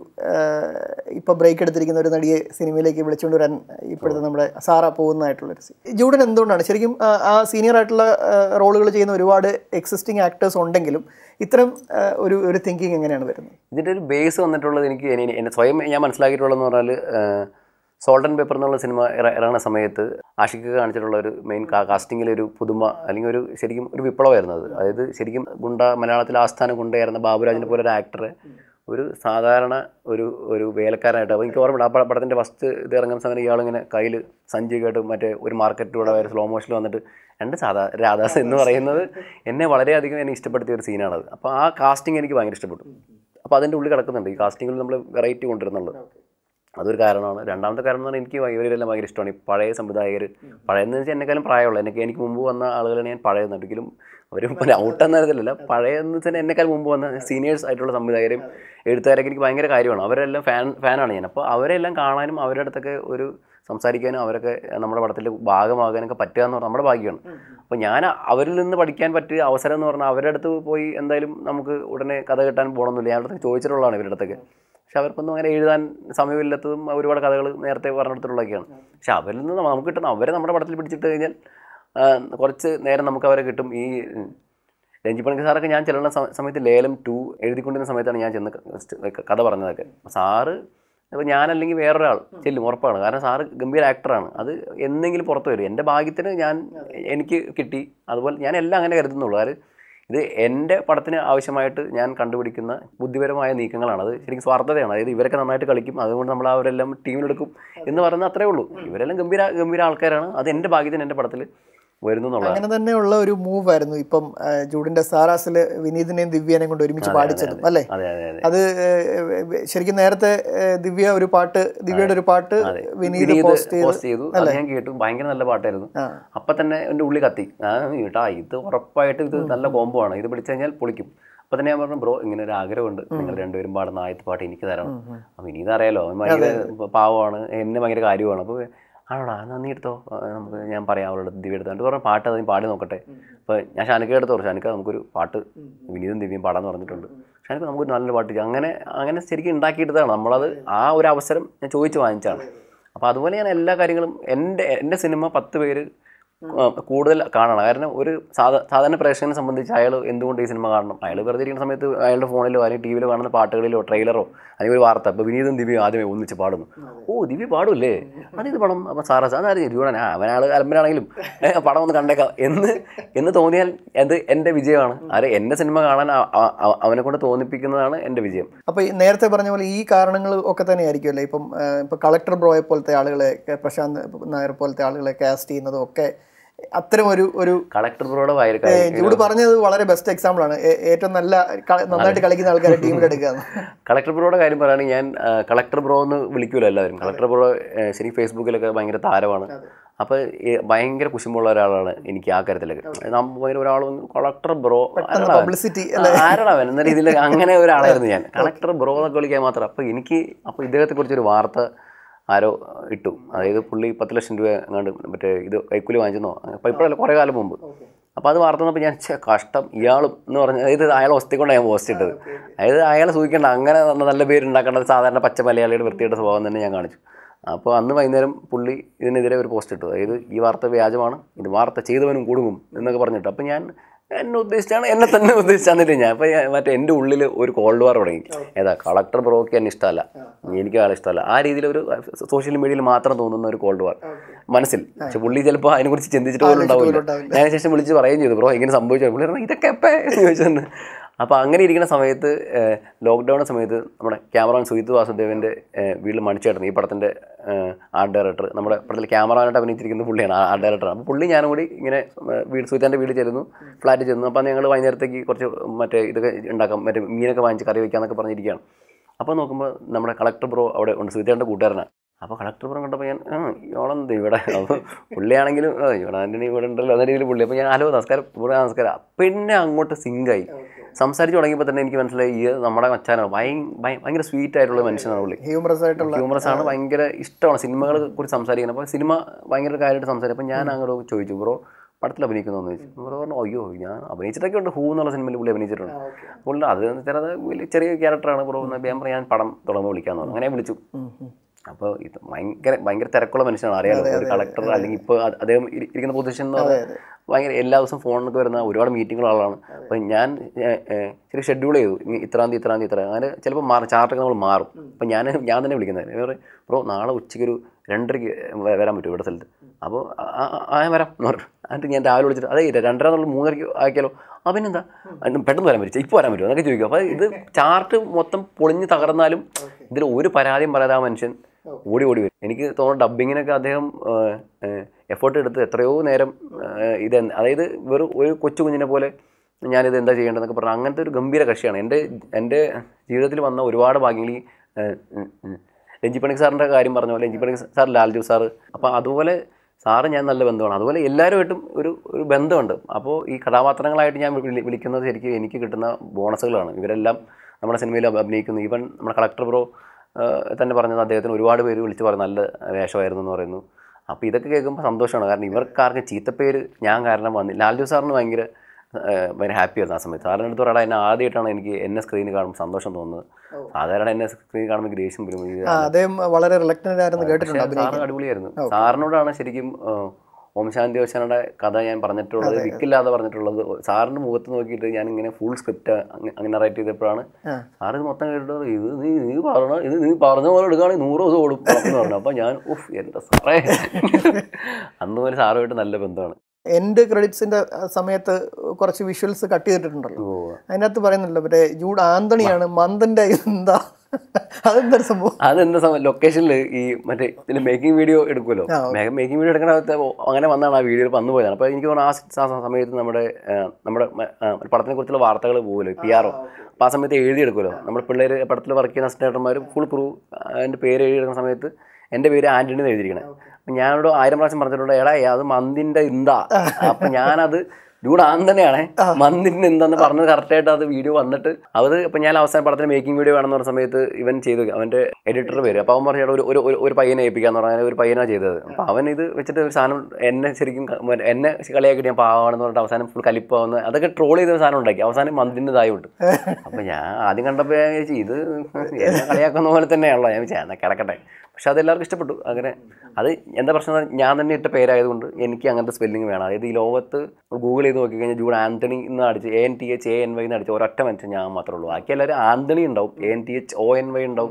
ഇപ്പോൾ ബ്രേക്ക് എടുത്തിരിക്കുന്ന ഒരു നടിയെ സിനിമയിലേക്ക് വിളിച്ചുകൊണ്ട് വരാൻ ഇപ്പോഴത്തെ നമ്മുടെ സാറ പോകുന്നതായിട്ടുള്ളൊരു സീൻ ജൂഡൻ എന്തുകൊണ്ടാണ് ശരിക്കും ആ, ആ സീനിയർ ആയിട്ടുള്ള റോളുകൾ ചെയ്യുന്ന ഒരുപാട് എക്സിസ്റ്റിംഗ് ആക്ടേഴ്സ് ഉണ്ടെങ്കിലും ഇത്തരം ആ, ഒരു ഒരു തിങ്കിങ് എങ്ങനെയാണ് വരുന്നത് ഇതിൻ്റെ ഒരു ബേസ് വന്നിട്ടുള്ളത് എനിക്ക് എനി- എന്നെ സ്വയം ഞാൻ മനസ്സിലാക്കിയിട്ടുള്ളതെന്ന് പറഞ്ഞാൽ സോൾട്ട് ആൻഡ് പേപ്പർ എന്നുള്ള സിനിമ ഇറ- ഇറങ്ങുന്ന സമയത്ത് ആഷിക്ക് കാണിച്ചിട്ടുള്ള ഒരു മെയിൻ കാസ്റ്റിങ്ങിലെ ഒരു പുതുമ അല്ലെങ്കിൽ ഒരു ശരിക്കും ഒരു വിപ്ലവമായിരുന്നു അത് അതായത് ശരിക്കും ഗുണ്ട മലയാളത്തിലെ ആസ്ഥാനം കൊണ്ടുവരുന്ന ബാബുരാജിനെ പോലെ ഒരു ആക്ടറെ ഒരു സാധാരണ ഒരു ഒരു വേലക്കാരനായിട്ട് അപ്പോൾ എനിക്ക് ഓർമ്മയുണ്ട് ആ പട- പടത്തിൻ്റെ ഫസ്റ്റ് ഇത് ഇറങ്ങുന്ന സമയം ഇയാളിങ്ങനെ കയ്യിൽ സഞ്ചിയൊക്കെയായിട്ട് മറ്റേ ഒരു മാർക്കറ്റിലൂടെ ഒരു സ്ലോ മോഷനിൽ വന്നിട്ട് രണ്ട് സാധാ രാധാസ് എന്ന് പറയുന്നത് എന്നെ വളരെയധികം എന്നെ ഇഷ്ടപ്പെടുത്തിയ ഒരു സീനാണത് അപ്പോൾ ആ കാസ്റ്റിംഗ് എനിക്ക് ഭയങ്കര ഇഷ്ടപ്പെട്ടു അപ്പോൾ അതിൻ്റെ ഉള്ളിൽ കിടക്കുന്നുണ്ട് ഈ കാസ്റ്റിങ്ങിൽ നമ്മൾ വെറൈറ്റി കൊണ്ടുവരുന്നുള്ളത് അതൊരു കാരണമാണ് രണ്ടാമത്തെ കാരണം എന്ന് പറഞ്ഞാൽ എനിക്ക് ഇവരെല്ലാം ഭയങ്കര ഇഷ്ടമാണ് ഈ പഴയ സംവിധായകർ പഴയെന്ന് വെച്ചാൽ എന്നെക്കാളും പ്രായമുള്ള എനിക്ക് എനിക്ക് മുമ്പ് വന്ന ആളുകളെ ഞാൻ പഴയ ഒരിക്കലും അവരും ഔട്ടെന്ന തരത്തിലല്ല പഴയെന്ന് വെച്ചാൽ എന്നെക്കാൾ മുമ്പ് വന്ന സീനിയേഴ്സ് ആയിട്ടുള്ള സംവിധായകരും എഴുത്തുകാരൊക്കെ എനിക്ക് ഭയങ്കര കാര്യമാണ് അവരെല്ലാം ഫാൻ ഫാനാണ് ഞാൻ അപ്പോൾ അവരെല്ലാം കാണാനും അവരുടെ അടുത്തൊക്കെ ഒരു സംസാരിക്കാനും അവരൊക്കെ നമ്മുടെ പടത്തിൽ ഭാഗമാകാനൊക്കെ പറ്റുക എന്ന് പറഞ്ഞാൽ നമ്മുടെ ഭാഗ്യമാണ് അപ്പോൾ ഞാൻ അവരിൽ നിന്ന് പഠിക്കാൻ പറ്റിയ അവസരം എന്ന് പറഞ്ഞാൽ അവരുടെ അടുത്ത് പോയി എന്തായാലും നമുക്ക് ഉടനെ കഥ കിട്ടാൻ പോകണമെന്നില്ല ഞാൻ അടുത്ത് ചോദിച്ചിട്ടുള്ളതാണ് ഇവരുടെ അടുത്തൊക്കെ പക്ഷെ അവർക്കൊന്നും അങ്ങനെ എഴുതാൻ സമയമില്ലാത്തതും ഒരുപാട് കഥകൾ നേരത്തെ പറഞ്ഞെടുത്തിട്ടുള്ളതൊക്കെയാണ് പക്ഷെ അവരിൽ നിന്ന് നമുക്ക് കിട്ടുന്ന അവരെ നമ്മുടെ പടത്തിൽ പിടിച്ചിട്ട് കഴിഞ്ഞാൽ ആ, കുറച്ച് നേരം നമുക്ക് അവരെ കിട്ടും ഈ രഞ്ജി പണിക്കർ സാറൊക്കെ ഞാൻ ചെല്ലുന്ന സമ- സമയത്ത് ലേലം ടു എഴുതിക്കൊണ്ടിരുന്ന സമയത്താണ് ഞാൻ ചെന്ന് ക- കഥ പറഞ്ഞതൊക്കെ അപ്പോൾ സാറ് ഇപ്പോൾ ഞാനല്ലെങ്കിൽ വേറൊരാൾ ചെല്ലും ഉറപ്പാണ് കാരണം സാറ് ഗംഭീര ആക്ടറാണ് അത് എന്തെങ്കിലും പുറത്ത് വരും എൻ്റെ ഭാഗ്യത്തിന് ഞാൻ എനിക്ക് കിട്ടി അതുപോലെ ഞാൻ എല്ലാം അങ്ങനെ കരുതുന്നുള്ളൂ അത് ഇത് എൻ്റെ പടത്തിന് ആവശ്യമായിട്ട് ഞാൻ കണ്ടുപിടിക്കുന്ന ബുദ്ധിപരമായ നീക്കങ്ങളാണ് അത് ശരിക്കും സ്വാർത്ഥതയാണ് അതായത് ഇവരൊക്കെ നന്നായിട്ട് കളിക്കും അതുകൊണ്ട് നമ്മൾ അവരെല്ലാം ടീമിലെടുക്കും എന്ന് പറയുന്നത് അത്രേ ഉള്ളൂ ഇവരെല്ലാം ഗംഭീര ഗംഭീര ആൾക്കാരാണ് അത് എൻ്റെ ഭാഗ്യത്തിന് എൻ്റെ പടത്തിൽ വരുന്നു എന്നുള്ളതാണ് അങ്ങനെ തന്നെയുള്ള ഒരു മൂവ് ആയിരുന്നു ഇപ്പം ആ, ജൂഡിന്റെ സാറാസില് വിനീതിനെയും ദിവ്യനെയും കൊണ്ട് ഒരുമിച്ച് പാടിച്ചതും അല്ലേ അതെ അതെ അതെ അത് ഏഹ്, ശരിക്കും നേരത്തെ ഏഹ്, ദിവ്യ ഒരു പാട്ട് ദിവ്യയുടെ ഒരു പാട്ട് വിനീത് വിനീത് പോസ്റ്റ് ചെയ്ത് പോസ്റ്റ് ചെയ്തു അത് ഞാൻ കേട്ടു ഭയങ്കര നല്ല പാട്ടായിരുന്നു ആ. അപ്പൊ തന്നെ എൻ്റെ ഉള്ളി കത്തി ആ കേട്ടാ ഇത് ഉറപ്പായിട്ട് ഇത് നല്ല കോംബോ ആണ് ഇത് പിടിച്ചു കഴിഞ്ഞാൽ പൊളിക്കും അപ്പൊ തന്നെ ഞാൻ പറഞ്ഞു ബ്രോ ഇങ്ങനെ ഒരു ആഗ്രഹമുണ്ട് നിങ്ങൾ രണ്ടുപേരും പാടുന്ന ആദ്യത്തെ പാട്ട് എനിക്ക് തരണം അപ്പൊ ഇനി അറിയാലോ അവൻ ഭയങ്കര പാവമാണ് എന്നെ ഭയങ്കര കാര്യമാണ് അപ്പൊ ആണോടാ എന്നാ നീ എടുത്തോ ആ, നമുക്ക് ഞാൻ പറയാം അവളോട് ദിവ്യ എടുത്തോ എന്നിട്ട് പറഞ്ഞ പാട്ട് അത് നീ പാടി നോക്കട്ടെ അപ്പൊ ഞാൻ ഷാനിക്ക എടുത്തു പറഞ്ഞു ഷാനിക്ക നമുക്കൊരു പാട്ട് വിനീതും ദിവ്യയും പാടാന്ന് പറഞ്ഞിട്ടുണ്ട് ഷാനിക്ക നമുക്കൊരു നല്ലൊരു പാട്ട് ചെയ്യാം അങ്ങനെ അങ്ങനെ ശരിക്കും ഉണ്ടാക്കിയെടുത്തതാണ് നമ്മളത് ആ ഒരു അവസരം ഞാൻ ചോദിച്ചു വാങ്ങിച്ചാണ് അപ്പോൾ അതുപോലെ ഞാൻ എല്ലാ കാര്യങ്ങളും എൻ്റെ എൻ്റെ സിനിമ പത്ത് പേര് ആ, കൂടുതൽ കാണണം കാരണം ഒരു സാധാ സാധാരണ പ്രേക്ഷകനെ സംബന്ധിച്ച് അയാൾ എന്തുകൊണ്ട് ഈ സിനിമ കാണണം അയാൾ വെറുതെ ഇരിക്കുന്ന സമയത്ത് അയാളുടെ ഫോണിലോ അല്ലെങ്കിൽ ടി വിയിലോ കാണുന്ന പാട്ടുകളിലോ ട്രെയിലറോ അല്ലെങ്കിൽ ഒരു വാർത്ത ഇപ്പോൾ വിനീതും ദിവ്യയും ആദ്യമേ ഒന്നിച്ച് പാടുന്നു ഓ ദിവ്യ പാടുമല്ലേ അതിത് പടം അപ്പം സാറാ അതായത് ജൂഡൻ ആ അവനാൾ അലമ്പനാണെങ്കിലും ഏ, പടം ഒന്ന് കണ്ടേക്കാം എന്ന് എന്ന് തോന്നിയാൽ അത് എൻ്റെ വിജയമാണ് അത് എൻ്റെ സിനിമ കാണാൻ അ- അ- അ- അവനെ കൊണ്ട് തോന്നിപ്പിക്കുന്നതാണ് എൻ്റെ വിജയം അപ്പൊ ഈ നേരത്തെ പറഞ്ഞ പോലെ ഈ കാരണങ്ങൾ ഒക്കെ തന്നെ ആയിരിക്കുമല്ലേ ഇപ്പം ആ, ഇപ്പൊ കളക്ടർ ബ്രോയെ പോലത്തെ ആളുകളെ കെ- പ്രശാന്ത് നായർ പോലത്തെ ആളുകളെ കാസ്റ്റ് ചെയ്യുന്നതും ഒക്കെ അത്തരം ഒരു ഒരു കളക്ടർ ബ്രോയുടെ വയറ് ഏ, കാര്യം ജൂഡ് പറഞ്ഞത് വളരെ ബെസ്റ്റ് എക്സാമ്പിൾ ആണ് ഏ- ഏറ്റവും നല്ല ക- നന്നായിട്ട് കളിക്കുന്ന ആൾക്കാരെ ടീമിലെടുക്കുക കളക്ടർ ബ്രോയുടെ കാര്യം പറയുകയാണെങ്കിൽ ഞാൻ ആ, കളക്ടർ ബ്രോ എന്ന് വിളിക്കൂലോ എല്ലാവരും കളക്ടർ ബ്രോ ആ, ശരി ഫേസ്ബുക്കിലൊക്കെ ഭയങ്കര താരമാണ് അപ്പോൾ ഭയങ്കര കുശുമ്പുള്ള ഒരാളാണ് എനിക്ക് ആ കാര്യത്തിലൊക്കെ നമ്മൾ ഒരാൾ വന്ന് കളക്ടർ ബ്രോ പബ്ലിസിറ്റി ആരാണ് അവൻ എന്ന രീതിയിൽ അങ്ങനെ ഒരാളായിരുന്നു ഞാൻ കളക്ടർ ബ്രോ എന്നൊക്കെ വിളിക്കാൻ മാത്രം അപ്പോൾ എനിക്ക് അപ്പോൾ ഇദ്ദേഹത്തെ കുറിച്ചൊരു വാർത്ത ആരോ ഇട്ടു അതായത് പുള്ളി പത്ത് ലക്ഷം രൂപ എങ്ങാണ്ട് മറ്റേ ഇത് കൈക്കൂലി വാങ്ങിച്ചെന്നോ അപ്പോൾ ഇപ്പോഴല്ല കുറേ കാലം മുമ്പ് അപ്പോൾ അത് വാർത്ത വന്നപ്പോൾ ഞാൻ ഛെ, കഷ്ടം ഇയാളും എന്ന് പറഞ്ഞാൽ അതായത് അയാളെ ഒസ്തിക്കൊണ്ടാണ് ഞാൻ പോസ്റ്റ് ഇട്ടത് അതായത് അയാളെ സൂചിക്കേണ്ട അങ്ങനെ നല്ല പേര് ഉണ്ടാക്കേണ്ടത് സാധാരണ പച്ച മലയാളിയുടെ വൃത്തിയുടെ സ്വഭാവം തന്നെ ഞാൻ കാണിച്ചു അപ്പോൾ അന്ന് വൈകുന്നേരം പുള്ളി ഇതിനെതിരെ ഒരു പോസ്റ്റ് ഇട്ടു അതായത് ഈ വാർത്ത വ്യാജമാണ് ഇത് വാർത്ത ചെയ്തവനും കുടുങ്ങും എന്നൊക്കെ പറഞ്ഞിട്ട് അപ്പോൾ ഞാൻ എന്നെ ഉദ്ദേശിച്ചാണ് എന്നെ തന്നെ ഉദ്ദേശിച്ചാന്നില്ല ഞാൻ അപ്പോൾ ഞാൻ മറ്റേ എൻ്റെ ഉള്ളിൽ ഒരു കോൾഡ് വാർ തുടങ്ങി ഏതാ കളക്ടർ ബ്രോക്ക് എന്നെ ഇഷ്ടമല്ല എനിക്ക് ആളെ ഇഷ്ടമല്ല ആ രീതിയിൽ ഒരു സോഷ്യൽ മീഡിയയിൽ മാത്രം തോന്നുന്ന ഒരു കോൾഡ് വാർ മനസ്സിൽ പക്ഷെ പുള്ളി ചിലപ്പോൾ അതിനെക്കുറിച്ച് ചിന്തിച്ചിട്ട് പോലും ഉണ്ടാവില്ല ഉണ്ടാവില്ല. ഞാൻ ശേഷം വിളിച്ച് പറയുകയും ചെയ്തു ബ്രോ ഇങ്ങനെ സംഭവിച്ചു പുള്ളി പറഞ്ഞു ഇതൊക്കെ എപ്പേ എന്ന് ചോദിച്ചെന്ന് അപ്പോൾ അങ്ങനെ ഇരിക്കുന്ന സമയത്ത് ലോക്ക്ഡൗൺ സമയത്ത് നമ്മുടെ ക്യാമറാമാൻ സുഹിത് വാസുദേവൻ്റെ വീട്ടിൽ മണിച്ചേട്ടൻ ഈ പടത്തിൻ്റെ ആർട്ട് ഡയറക്ടർ നമ്മുടെ പടത്തിൽ ക്യാമറാമാനായിട്ട് അഭിനയിച്ചിരിക്കുന്ന പുള്ളിയാണ് ആർട്ട് ഡയറക്ടർ അപ്പോൾ പുള്ളി ഞാനും കൂടി ഇങ്ങനെ ഏഹ്, വീട് സുഹിത്താൻ്റെ വീട്ടിൽ ചെല്ലുന്നു ഫ്ലാറ്റിൽ ചെന്നു അപ്പോൾ ഞങ്ങൾ വൈകുന്നേരത്തേക്ക് കുറച്ച് മറ്റേ ഇതൊക്കെ ഉണ്ടാക്കാം മറ്റേ മീനൊക്കെ വാങ്ങിച്ച് കറി വയ്ക്കാമെന്നൊക്കെ പറഞ്ഞിരിക്കുകയാണ് അപ്പോൾ നോക്കുമ്പോൾ നമ്മുടെ കളക്ടർ ബ്രോ അവിടെ ഉണ്ട് സുഹിത്തേൻ്റെ കൂട്ടുകാരനാണ് അപ്പോൾ കളക്ടർ ബ്രോ കണ്ടപ്പോൾ ഞാൻ ആ ഇവളെന്ത് ഇവിടെ അപ്പോൾ പുള്ളിയാണെങ്കിലും ആ ഇവിടെ ആൻ്റണി ഇവിടെ ഉണ്ടല്ലോ എന്ന രീതിയിൽ പുള്ളി അപ്പോൾ ഞാൻ ഹലോ നമസ്കാരം ബ്രോ നമസ്കാരം പിന്നെ അങ്ങോട്ട് സിങ്കായി സംസാരിച്ച് തുടങ്ങിയപ്പോൾ തന്നെ എനിക്ക് മനസ്സിലായി ഈ നമ്മുടെ മച്ചാനാണ് ഭയ- ഭയ- ഭയങ്കര സ്വീറ്റ് ആയിട്ടുള്ള മനുഷ്യനാണ് പുള്ളി ഹ്യൂമറസ് ആയിട്ടുള്ള ഹ്യൂമറസ് ആണ് ഭയങ്കര ഇഷ്ടമാണ് സിനിമകളെ കുറിച്ച് സംസാരിക്കുന്നത് അപ്പോൾ സിനിമ ഭയങ്കര കാര്യമായിട്ട് സംസാരിക്കും അപ്പോൾ ഞാൻ അങ്ങോട്ട് ചോദിച്ചു ബ്രോ പടത്തിൽ അഭിനയിക്കുന്നു എന്ന് ചോദിച്ചു ബ്രോ പറഞ്ഞു അയ്യോ ഞാൻ അഭിനയിച്ചിട്ടൊക്കെ ഉണ്ട് ഹൂ എന്നുള്ള സിനിമയിൽ പുള്ളി അഭിനയിച്ചിട്ടുണ്ട് പുള്ളി അത് ചിലത് വലിയ ചെറിയ ക്യാരക്ടറാണ് ബ്രോ എന്ന് ഞാൻ പറഞ്ഞു, ഞാൻ പടം തുടർന്ന് വിളിക്കാമെന്ന് പറഞ്ഞു അങ്ങനെ വിളിച്ചു അപ്പോൾ ഇത് ഭയങ്കര ഭയങ്കര തിരക്കുള്ള മനുഷ്യനാണ് അറിയാലോ ഒരു കളക്ടർ അല്ലെങ്കിൽ ഇപ്പോൾ അദ്ദേഹം ഇരി- ഇരിക്കുന്ന പൊസിഷൻ എന്ന് പറഞ്ഞാൽ ഭയങ്കര എല്ലാ ദിവസവും ഫോണിലൊക്കെ വരുന്ന ഒരുപാട് മീറ്റിങ്ങുള്ള ആളാണ് അപ്പോൾ ഞാൻ ഏഹ്, ഏഹ്, ശരി ഷെഡ്യൂൾ ചെയ്തു ഇനി ഇത്രാം തീയതി ഇത്രാം തീയതി ഇത്ര അങ്ങനെ ചിലപ്പോൾ മാറും ചാർട്ടൊക്കെ നമ്മൾ മാറും അപ്പോൾ ഞാൻ ഞാൻ തന്നെ വിളിക്കുന്നത് വേറെ ബ്രോ നാളെ ഉച്ചയ്ക്ക് ഒരു രണ്ടരയ്ക്ക് വ- വരാൻ പറ്റും ഇവിടെ സ്ഥലത്ത് അപ്പോൾ ആ- ആ- ആ ഞാൻ വരാം എന്ന് പറഞ്ഞു എന്നിട്ട് ഞാൻ രാവിലെ വിളിച്ചിട്ട് അതെ രണ്ടര എന്നുള്ള മൂന്നരയ്ക്ക് ആക്കിയാലോ ആ പിന്നെന്താ അതിന് പെട്ടെന്ന് വരാൻ പറ്റും ഇപ്പോൾ വരാൻ പറ്റുമോ എന്നൊക്കെ ചോദിക്കും അപ്പോൾ ഇത് ചാർട്ട് മൊത്തം പൊളിഞ്ഞ് തകർന്നാലും ഇതിൽ ഒരു പരാതിയും പറയാതെ ആ മനുഷ്യൻ ഓടി ഓടി വരും എനിക്ക് തോന്നുന്നു ഡബ്ബിങ്ങിനൊക്കെ അദ്ദേഹം എഫേർട്ട് എടുത്ത് എത്രയോ നേരം ഏഹ്, ഇത് എന്ത്- അതായത് വെറും ഒരു കൊച്ചു കുഞ്ഞിനെ പോലെ ഞാനിത് എന്താ ചെയ്യേണ്ടതെന്നൊക്കെ പറഞ്ഞു അങ്ങനത്തെ ഒരു ഗംഭീര കക്ഷിയാണ് എൻ്റെ എൻ്റെ ജീവിതത്തിൽ വന്ന ഒരുപാട് ഭാഗ്യങ്ങൾ ഈ ഏഹ്, ഉം, ഉം. രഞ്ജി പണിക്ക് സാറിൻ്റെ കാര്യം പറഞ്ഞ പോലെ രഞ്ജി പണിക്ക് സാർ ലാൽജു സാറ് അപ്പോൾ അതുപോലെ സാറ് ഞാൻ നല്ല ബന്ധമാണ് അതുപോലെ എല്ലാവരുമായിട്ടും ഒരു ഒരു ബന്ധമുണ്ട് അപ്പോൾ ഈ കഥാപാത്രങ്ങളായിട്ട് ഞാൻ വിളി- വിളിക്കുന്നത് ശരിക്കും എനിക്ക് കിട്ടുന്ന ബോണസുകളാണ് ഇവരെല്ലാം നമ്മുടെ സിനിമയിൽ അഭി- അഭിനയിക്കുന്നു ഈവൻ നമ്മുടെ കളക്ടർ ബ്രോ ഏഹ്, തന്നെ പറഞ്ഞത് അദ്ദേഹത്തിന് ഒരുപാട് പേര് വിളിച്ച് പറഞ്ഞു നല്ല വേഷമായിരുന്നു എന്ന് പറയുന്നു അപ്പോൾ ഇതൊക്കെ കേൾക്കുമ്പോൾ സന്തോഷമാണ് കാരണം ഇവർക്കാർക്കും ചീത്തപ്പേര് ഞാൻ കാരണം വന്നില്ല ലാൽജു സാറിന് ഭയങ്കര ഏഹ്, ഭയങ്കര ഹാപ്പിയായിരുന്നു ആ സമയത്ത് സാറിൻ്റെ അടുത്ത് പറയാം എന്നെ ആദ്യമായിട്ടാണ് എനിക്ക് എന്നെ സ്ക്രീനിൽ കാണുമ്പോൾ സന്തോഷം തോന്നുന്നത് സാധാരണ എന്നെ സ്ക്രീനിൽ കാണുമ്പോൾ എനിക്ക് ദേഷ്യം വരും ഇത് ആ അദ്ദേഹം വളരെ റിലക്റ്റന്റ് ആയിരുന്നു കേട്ടിട്ടുണ്ട് പക്ഷേ സാറ് അടിപൊളിയായിരുന്നു സാറിനോടാണ് ശരിക്കും ആ, ഓം ശാന്തി ഓശാനയുടെ കഥ ഞാൻ പറഞ്ഞിട്ടുള്ളത് വിക്കില്ലാതെ പറഞ്ഞിട്ടുള്ളത് സാറിൻ്റെ മുഖത്ത് നോക്കിയിട്ട് ഞാൻ ഇങ്ങനെ ഫുൾ സ്ക്രിപ്റ്റ് അങ്ങനെ റൈറ്റ് ചെയ്തപ്പോഴാണ് ആ. സാറ് ഇത് മൊത്തം കേട്ടിട്ട് പറഞ്ഞു, ഇത് നീ നീ പറഞ്ഞ ഇത് നീ പറഞ്ഞ പോലെ എടുക്കുകയാണെങ്കിൽ നൂറ് ദിവസം ഓടും എന്ന് പറഞ്ഞു അപ്പോൾ ഞാൻ ഉഫ് എൻ്റെ സാറേ അന്ന് മുതൽ സാറുമായിട്ട് നല്ല ബന്ധമാണ് എൻ്റെ ക്രെഡിറ്റ്സിൻ്റെ സമയത്ത് കുറച്ച് വിഷ്വൽസ് കട്ട് ചെയ്തിട്ടുണ്ടല്ലോ ഓ അതിനകത്ത് പറയുന്നുണ്ടല്ലോ മറ്റേ ജൂഡ് ആന്തണിയാണ് മന്ദൻ്റെ എന്താ അതെന്തൊരു സംഭവം അതെന്താ സമയം ലൊക്കേഷനിൽ ഈ മറ്റേ ഇതിൽ മേക്കിംഗ് വീഡിയോ എടുക്കുമല്ലോ ആ, മേക്കിംഗ് വീഡിയോ എടുക്കണ അങ്ങനെ വന്നാണ് ആ വീഡിയോയിൽ വന്നു പോയതാണ് അപ്പോൾ എനിക്ക് തോന്നുന്നു ആ സ- ആ സമയത്ത് നമ്മുടെ ആ, നമ്മുടെ മ- ആ, ഒരു പടത്തിനെ കുറിച്ചുള്ള വാർത്തകൾ പോകുമല്ലോ പി ആർ ഒ അപ്പോൾ ആ സമയത്ത് എഴുതി എടുക്കുമല്ലോ നമ്മുടെ പിള്ളേർ പടത്തിൽ വർക്ക് ചെയ്യുന്ന അസിസ്റ്റേറ്റർമാർ ഫുൾ ക്രൂ എൻ്റെ പേര് എഴുതി എടുക്കുന്ന സമയത്ത് എൻ്റെ പേര് ആൻ്റണി എന്ന് എഴുതിയിരിക്കണേ അപ്പം ഞാനോട് ആയിരം പ്രാവശ്യം പറഞ്ഞിട്ടുണ്ട് എടാ അത് മന്തിൻ്റെ ഇന്താ അപ്പം ഞാനത് ഡൂഡ് ആന്തനെയാണേ മന്തിൻ്റെ എന്താന്ന് പറഞ്ഞത് കറക്റ്റായിട്ട് അത് വീഡിയോ വന്നിട്ട് അത് ഇപ്പം ഞാൻ അവസാന പടത്തിന് മേക്കിംഗ് വീഡിയോ വേണമെന്ന് പറഞ്ഞ സമയത്ത് ഇവൻ ചെയ്തു അവൻ്റെ എഡിറ്റർ പേര് അപ്പോൾ അവൻ പറഞ്ഞു "എടാ, ഒരു ഒരു ഒരു- ഒരു പയ്യനെ ഏൽപ്പിക്കാന്ന് പറഞ്ഞാൽ ഒരു പയ്യനാണ് ചെയ്തത് അപ്പോൾ അവൻ ഇത് വെച്ചിട്ട് ഒരു സാധനം എന്നെ ശരിക്കും ക- മറ്റേ എന്നെ കളിയാക്കിയിട്ട് ഞാൻ പാവാണെന്ന് പറഞ്ഞിട്ട് അവസാനം ഫുൾ കലിപ്പാവുന്ന അതൊക്കെ ട്രോൾ ചെയ്ത ഒരു സാധനം ഉണ്ടാക്കി അവസാനം മന്തിൻ്റെ ഇതായി വിട്ടു അപ്പോൾ ഞാൻ ആദ്യം കണ്ടപ്പോൾ ഞാൻ വിചാരിച്ചു ഇത് എന്നെ കളിയാക്കുന്ന പോലെ തന്നെയാണല്ലോ ഞാൻ വിചാരിച്ചു എന്നാൽ കിടക്കട്ടെ പക്ഷെ അതെല്ലാവർക്കും ഇഷ്ടപ്പെട്ടു അങ്ങനെ അത് എന്താ പ്രശ്നം എന്ന് പറഞ്ഞാൽ ഞാൻ തന്നെ ഇട്ട പേരായതുകൊണ്ട് എനിക്ക് അങ്ങനത്തെ സ്പെല്ലിംഗ് വേണം അതായത് ഈ ലോകത്ത് ഗൂഗിൾ ചെയ്ത് നോക്കിക്കഴിഞ്ഞാൽ ജൂൺ ആന്റണി എന്ന് അടിച്ച് A N T H A N Y എന്ന് അടിച്ച് ഒരൊറ്റ മനുഷ്യൻ ഞാൻ മാത്രമേ ഉള്ളൂ ബാക്കി എല്ലാവരും ആന്റണി ഉണ്ടാവും A N T H O N Y ഉണ്ടാവും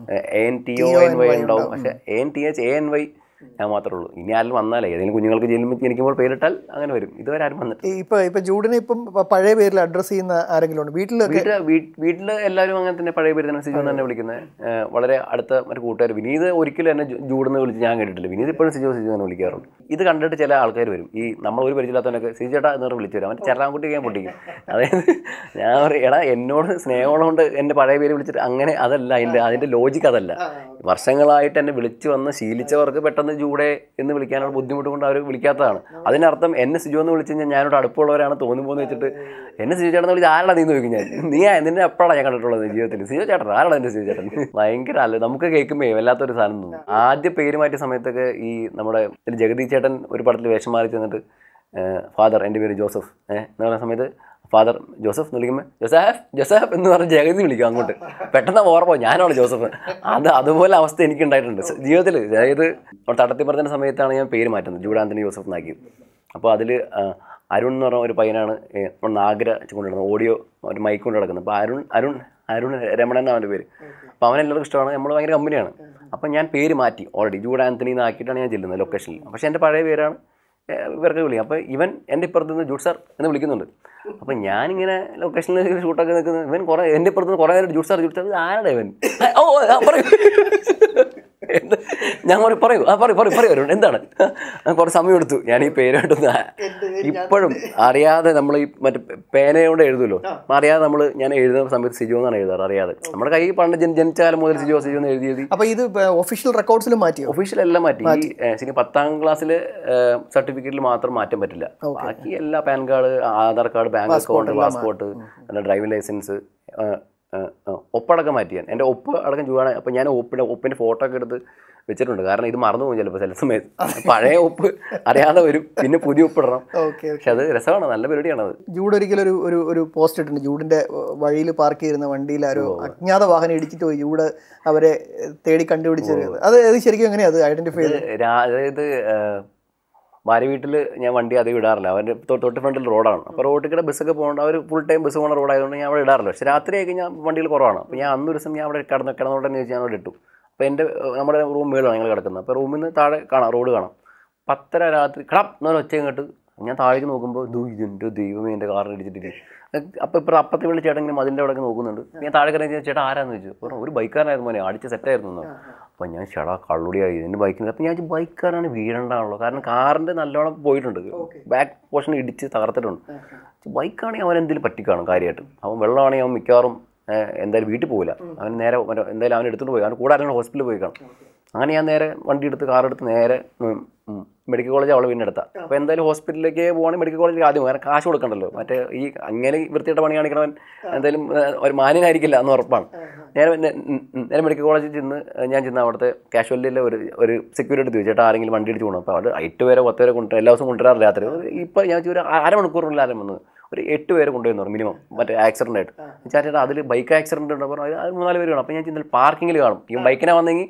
A N T O N Y ഉണ്ടാവും പക്ഷേ A N T H A N Y ഞാൻ മാത്രമേ ഉള്ളൂ ഇനി ആരും വന്നാലേ ഏതെങ്കിലും കുഞ്ഞുങ്ങൾക്ക് ജയിലിൽ ജനിക്കുമ്പോൾ പേരിട്ടാൽ അങ്ങനെ വരും ഇതുവരെ ആരും വന്നിട്ട് ഈ ഇപ്പൊ ഇപ്പൊ ജൂഡിനെ ഇപ്പം പ- പഴയ പേരിൽ അഡ്രസ്സ് ചെയ്യുന്ന ആരെങ്കിലും ഉണ്ട് വീട്ടിലൊക്കെ വീട്ടിൽ വീട്ടിൽ എല്ലാവരും അങ്ങനെ തന്നെ പഴയ പേര് തന്നെ സിജു എന്ന് തന്നെ വിളിക്കുന്നത് ഏഹ് വളരെ അടുത്ത മറ്റു കൂട്ടുകാർ വിനീത് ഒരിക്കലും എന്നെ ജു- ജൂഡെന്ന് വിളിച്ച് ഞാൻ കേട്ടിട്ടില്ല വിനീത് ഇപ്പോഴും സിജു സിജു എന്ന് വിളിക്കാറുണ്ട് ഇത് കണ്ടിട്ട് ചില ആൾക്കാർ വരും ഈ നമ്മൾ ഒരു പരിചയമില്ലാത്തവനൊക്കെ സിജു ചേട്ടാ എന്ന് പറഞ്ഞ് വിളിച്ചു വരും അവൻ്റെ ചെറാൻകുട്ടി ഞാൻ പൊട്ടിക്കും അതായത് ഞാൻ പറയും എടാ എന്നോട് സ്നേഹമുള്ളതുകൊണ്ട് എൻ്റെ പഴയ പേര് വിളിച്ചിട്ട് അങ്ങനെ അതല്ല അതിൻ്റെ അതിൻ്റെ ലോജിക്ക് അതല്ല വർഷങ്ങളായിട്ട് എന്നെ വിളിച്ചു വന്ന് ശീലിച്ചവർക്ക് പെട്ടെന്ന് ജൂടെ എന്ന് വിളിക്കാനുള്ള ബുദ്ധിമുട്ട് കൊണ്ട് അവർ വിളിക്കാത്തതാണ് അതിനർത്ഥം എന്നെ സിജു എന്ന് വിളിച്ച് കഴിഞ്ഞാൽ ഞാനോട് അടുപ്പമുള്ളവരാണ് തോന്നുമ്പോൾ വെച്ചിട്ട് എന്നെ സിജു ചേട്ടൻ വിളിച്ച് ആരാണ് നീ എന്ന് ചോദിക്കും ഞാൻ നീ ആ- നിന്നെ എപ്പോഴാണ് ഞാൻ കണ്ടിട്ടുള്ളത് ജീവിതത്തിൽ സിജു ചേട്ടൻ ആരാണ് എൻ്റെ സിജു ചേട്ടൻ ഭയങ്കര അല്ല നമുക്ക് കേൾക്കുമ്പോൾ വല്ലാത്തൊരു സാധനം തോന്നും ആദ്യ പേര് മാറ്റിയ സമയത്തൊക്കെ ഈ നമ്മുടെ ഇതിൽ ജഗദീഷ് ചേട്ടൻ ഒരു പടത്തിൽ വേഷം മാറി ചെന്നിട്ട് ഫാദർ എൻ്റെ പേര് ജോസഫ് ഏഹ് എന്ന് പറയുന്ന സമയത്ത് ഫാദർ ജോസഫ് എന്ന് വിളിക്കുമ്പോൾ ജോസഫ് ജോസഫ് എന്ന് പറഞ്ഞ് ജഗതി വിളിക്കും അങ്ങോട്ട് പെട്ടെന്ന് ഓർമ്മ ഞാനാണ് ജോസഫ് അത് അതുപോലെ അവസ്ഥ എനിക്ക് ഉണ്ടായിട്ടുണ്ട് ജീവിതത്തിൽ അതായത് തട്ടത്തിപ്പുറത്തിൻ്റെ സമയത്താണ് ഞാൻ പേര് മാറ്റുന്നത് ജൂഡ് ആന്റണി ജോസഫ് എന്നാക്കി അപ്പോൾ അതിൽ അരുൺ എന്ന് പറഞ്ഞ ഒരു പയ്യനാണ് ഏ, നമ്മുടെ നാഗര കൊണ്ടുവരുന്നത് ഓഡിയോ ഒരു മൈക്ക് കൊണ്ട് നടക്കുന്നത് അപ്പോൾ അരുൺ അരുൺ അരുൺ രമണൻ എന്നാണ് അവൻ്റെ പേര് അപ്പോൾ അവൻ എല്ലാവർക്കും ഇഷ്ടമാണ് നമ്മൾ ഭയങ്കര കമ്പനിയാണ് അപ്പം ഞാൻ പേര് മാറ്റി ഓൾറെഡി ജൂഡ് ആന്റണി എന്നാക്കിയിട്ടാണ് ഞാൻ ചെല്ലുന്നത് ലൊക്കേഷനിൽ പക്ഷേ എൻ്റെ പഴയ പേരാണ് ഏ, ഇവർക്ക് വിളിക്കും അപ്പോൾ ഇവൻ എൻ്റെ ഇപ്പുറത്ത് നിന്ന് ജൂഡ് സാർ എന്ന് വിളിക്കുന്നുണ്ട് അപ്പം ഞാനിങ്ങനെ ലൊക്കേഷനിൽ ഷൂട്ടൊക്കെ നിൽക്കുന്നത് ഇവൻ കുറേ എൻ്റെ ഇപ്പുറത്ത് നിന്ന് കുറേ നേരം ജൂഡ് സാർ ജൂഡ് സാർ ഇത് ആരാടെ ഇവൻ ഓ ആ, പറയൂ എന്ത്? ഞാൻ പറയും പറയൂ ആ പറയൂ പറയൂ പറയൂ അരുൺ എന്താണ് ആ, കുറേ സമയം എടുത്തു ഞാൻ ഈ പേരായിട്ടൊന്ന് ആ- ഇപ്പോഴും അറിയാതെ നമ്മൾ ഈ മറ്റേ പേനയോടെ എഴുതുമല്ലോ അറിയാതെ നമ്മൾ ഞാൻ എഴുതുന്ന സമയത്ത് സിജോ എന്നാണ് എഴുതാറ് അറിയാതെ നമ്മുടെ കൈ പണ്ട് ജനി- ജനിച്ച കാലം മുതൽ സിജോ സിജോ എന്ന് എഴുതി എഴുതി അപ്പൊ ഇത് ഒഫീഷ്യൽ റെക്കോർഡ്സിലും മാറ്റിയോ ഒഫീഷ്യൽ എല്ലാം മാറ്റി ഈ ഏഹ്, ശരി പത്താം ക്ലാസ്സിൽ സർട്ടിഫിക്കറ്റിൽ മാത്രം മാറ്റാൻ പറ്റില്ല ബാക്കി എല്ലാ PAN card Aadhaar card bank account passport പിന്നെ ഡ്രൈവിംഗ് ലൈസൻസ് ഒപ്പടക്കം മാറ്റിയാൻ എൻ്റെ ഒപ്പ് അടക്കം ചൂടാണ് അപ്പോൾ ഞാൻ ഒപ്പിൻ്റെ ഒപ്പിൻ്റെ ഫോട്ടോ ഒക്കെ എടുത്ത് വെച്ചിട്ടുണ്ട് കാരണം ഇത് മറന്നു പോകും ചിലപ്പോൾ ചില സമയത്ത് പഴയ ഒപ്പ് അറിയാതെ വരും പിന്നെ പുതിയ ഒപ്പിടണം ഓക്കെ പക്ഷെ അത് രസമാണ് നല്ല പരിപാടിയാണ് അത് ജൂഡ് ഒരിക്കലും ഒരു ഒരു ഒരു പോസ്റ്റ് ഇട്ടിട്ടുണ്ട് ജൂഡിന്റെ വഴിയിൽ പാർക്ക് ചെയ്യുന്ന വണ്ടിയിൽ ഒരു അജ്ഞാത വാഹനം ഇടിച്ചിട്ട് പോയി ജൂഡ് അവരെ തേടി കണ്ടുപിടിച്ചത് അത് അത് ശരിക്കും എങ്ങനെയാ അത് ഐഡന്റിഫൈ ചെയ്ത് രാ- അതായത് ഏഹ്, ഭാര്യ വീട്ടിൽ ഞാൻ വണ്ടി അധികം ഇടാറില്ല അവൻ്റെ തൊ- തൊട്ട് ഫ്രണ്ടിൽ റോഡാണ് അപ്പോൾ റോഡിൽ കൂടെ ബസ്സൊക്കെ പോകുന്നുണ്ട് അവർ ഫുൾ ടൈം ബസ് പോകുന്ന റോഡായതുകൊണ്ട് ഞാൻ അവിടെ ഇടാറില്ല പക്ഷേ രാത്രി ആയി കഴിഞ്ഞാൽ വണ്ടികൾ കുറവാണ് അപ്പോൾ ഞാൻ അന്നൊരു ദിവസം ഞാൻ അവിടെ കിടന്ന് കിടന്നോട്ടെന്ന് ചോദിച്ചാൽ ഞാൻ അവിടെ ഇട്ടു അപ്പോൾ എൻ്റെ ഏഹ്, നമ്മുടെ റൂം മേളിലാണ് ഞങ്ങൾ കിടക്കുന്നത് അപ്പോൾ റൂമിൽ നിന്ന് താഴെ കാണാം റോഡ് കാണാം പത്തര രാത്രി കടം എന്നൊരു ഒച്ച ഇങ്ങോട്ട് ഞാൻ താഴേക്ക് നോക്കുമ്പോൾ ദൂ ഇതിൻ്റെ ദൈവമേ എൻ്റെ കാറിന് ഇടിച്ചിട്ടില്ല അപ്പോൾ ഇപ്പോൾ അപ്പത്തെ വിളി ചേട്ടൻ ഇങ്ങനെ മതിൻ്റെ അവിടെ നോക്കുന്നുണ്ട് ഞാൻ താഴെ കയറി ചേട്ടാ ആരാന്ന് ചോദിച്ചു പറഞ്ഞു ഒരു ബൈക്കാരനായിരുന്നു മോനെ അടിച്ച് സെറ്റായിരുന്നു എന്ന് അപ്പോൾ ഞാൻ ചേട്ടാ കള്ളുടിയായി എൻ്റെ ബൈക്കിന് അപ്പോൾ ഞാൻ വിചാരിച്ചു ബൈക്കാരാണ് വീഴണ്ടാണല്ലോ കാരണം കാറിൻ്റെ നല്ലോണം പോയിട്ടുണ്ട് ബാക്ക് പോർഷൻ ഇടിച്ച് തകർത്തിട്ടുണ്ട് ബൈക്കാണെങ്കിൽ അവൻ എന്തെങ്കിലും പറ്റിക്കാണും കാര്യമായിട്ട് അവൻ വെള്ളമാണെങ്കിൽ അവൻ മിക്കവാറും ഏഹ്, എന്തായാലും വീട്ടിൽ പോകില്ല അവൻ നേരെ മറ്റേ എന്തായാലും അവൻ എടുത്തുകൊണ്ട് പോയി അവൻ കൂടെ ആരെങ്കിലും ഹോസ്പിറ്റലിൽ പോയി കാണും അങ്ങനെ ഞാൻ നേരെ വണ്ടി എടുത്ത് കാർ എടുത്ത് നേരെ ഉം, ഉം, മെഡിക്കൽ കോളേജ് അവളെ പിന്നെ എടുത്താൽ അപ്പോൾ എന്തായാലും ഹോസ്പിറ്റലിലേക്ക് പോകണമെങ്കിൽ മെഡിക്കൽ കോളേജിൽ ആദ്യം കാരണം കാശ് കൊടുക്കണ്ടല്ലോ മറ്റേ ഈ അങ്ങനെ വൃത്തിയുടെ പണി കാണിക്കണവൻ എന്തായാലും ഏഹ്, ഒരു മാന്യനായിരിക്കില്ല എന്ന് ഉറപ്പാണ് നേരെ നെ- ഉം, ഉം, നേരെ മെഡിക്കൽ കോളേജിൽ ചെന്ന് ഏഹ്, ഞാൻ ചെന്ന് അവിടുത്തെ കാഷ്വാലിറ്റിയിലെ ഒരു ഒരു സെക്യൂരിറ്റി എടുത്ത് ചേട്ടാ ആരെങ്കിലും വണ്ടി അടിച്ച് പോകണം അപ്പോൾ അവിടെ എട്ട് പേരെ പത്ത് പേരെ കൊണ്ടുവരും എല്ലാ ദിവസവും കൊണ്ടുവരാറ് രാത്രി ഇപ്പോൾ ഞാൻ ഒരു അരമണിക്കൂറിൽ ആരും വന്നത് ഒരു എട്ട് പേര് കൊണ്ടുവന്നു പറഞ്ഞു മിനിമം മറ്റേ ആക്സിഡൻ്റ് ആയിട്ട് ഞാൻ ചേട്ടാ അതിൽ ബൈക്ക് ആക്സിഡൻറ്റ് ഉണ്ട് പറഞ്ഞു അത് മൂന്നാല് പേര് കാണും അപ്പോൾ ഞാൻ ചെന്നാൽ പാർക്കിങ്ങിൽ കാണും ഈ ബൈക്കിനെ വന്നെങ്കിൽ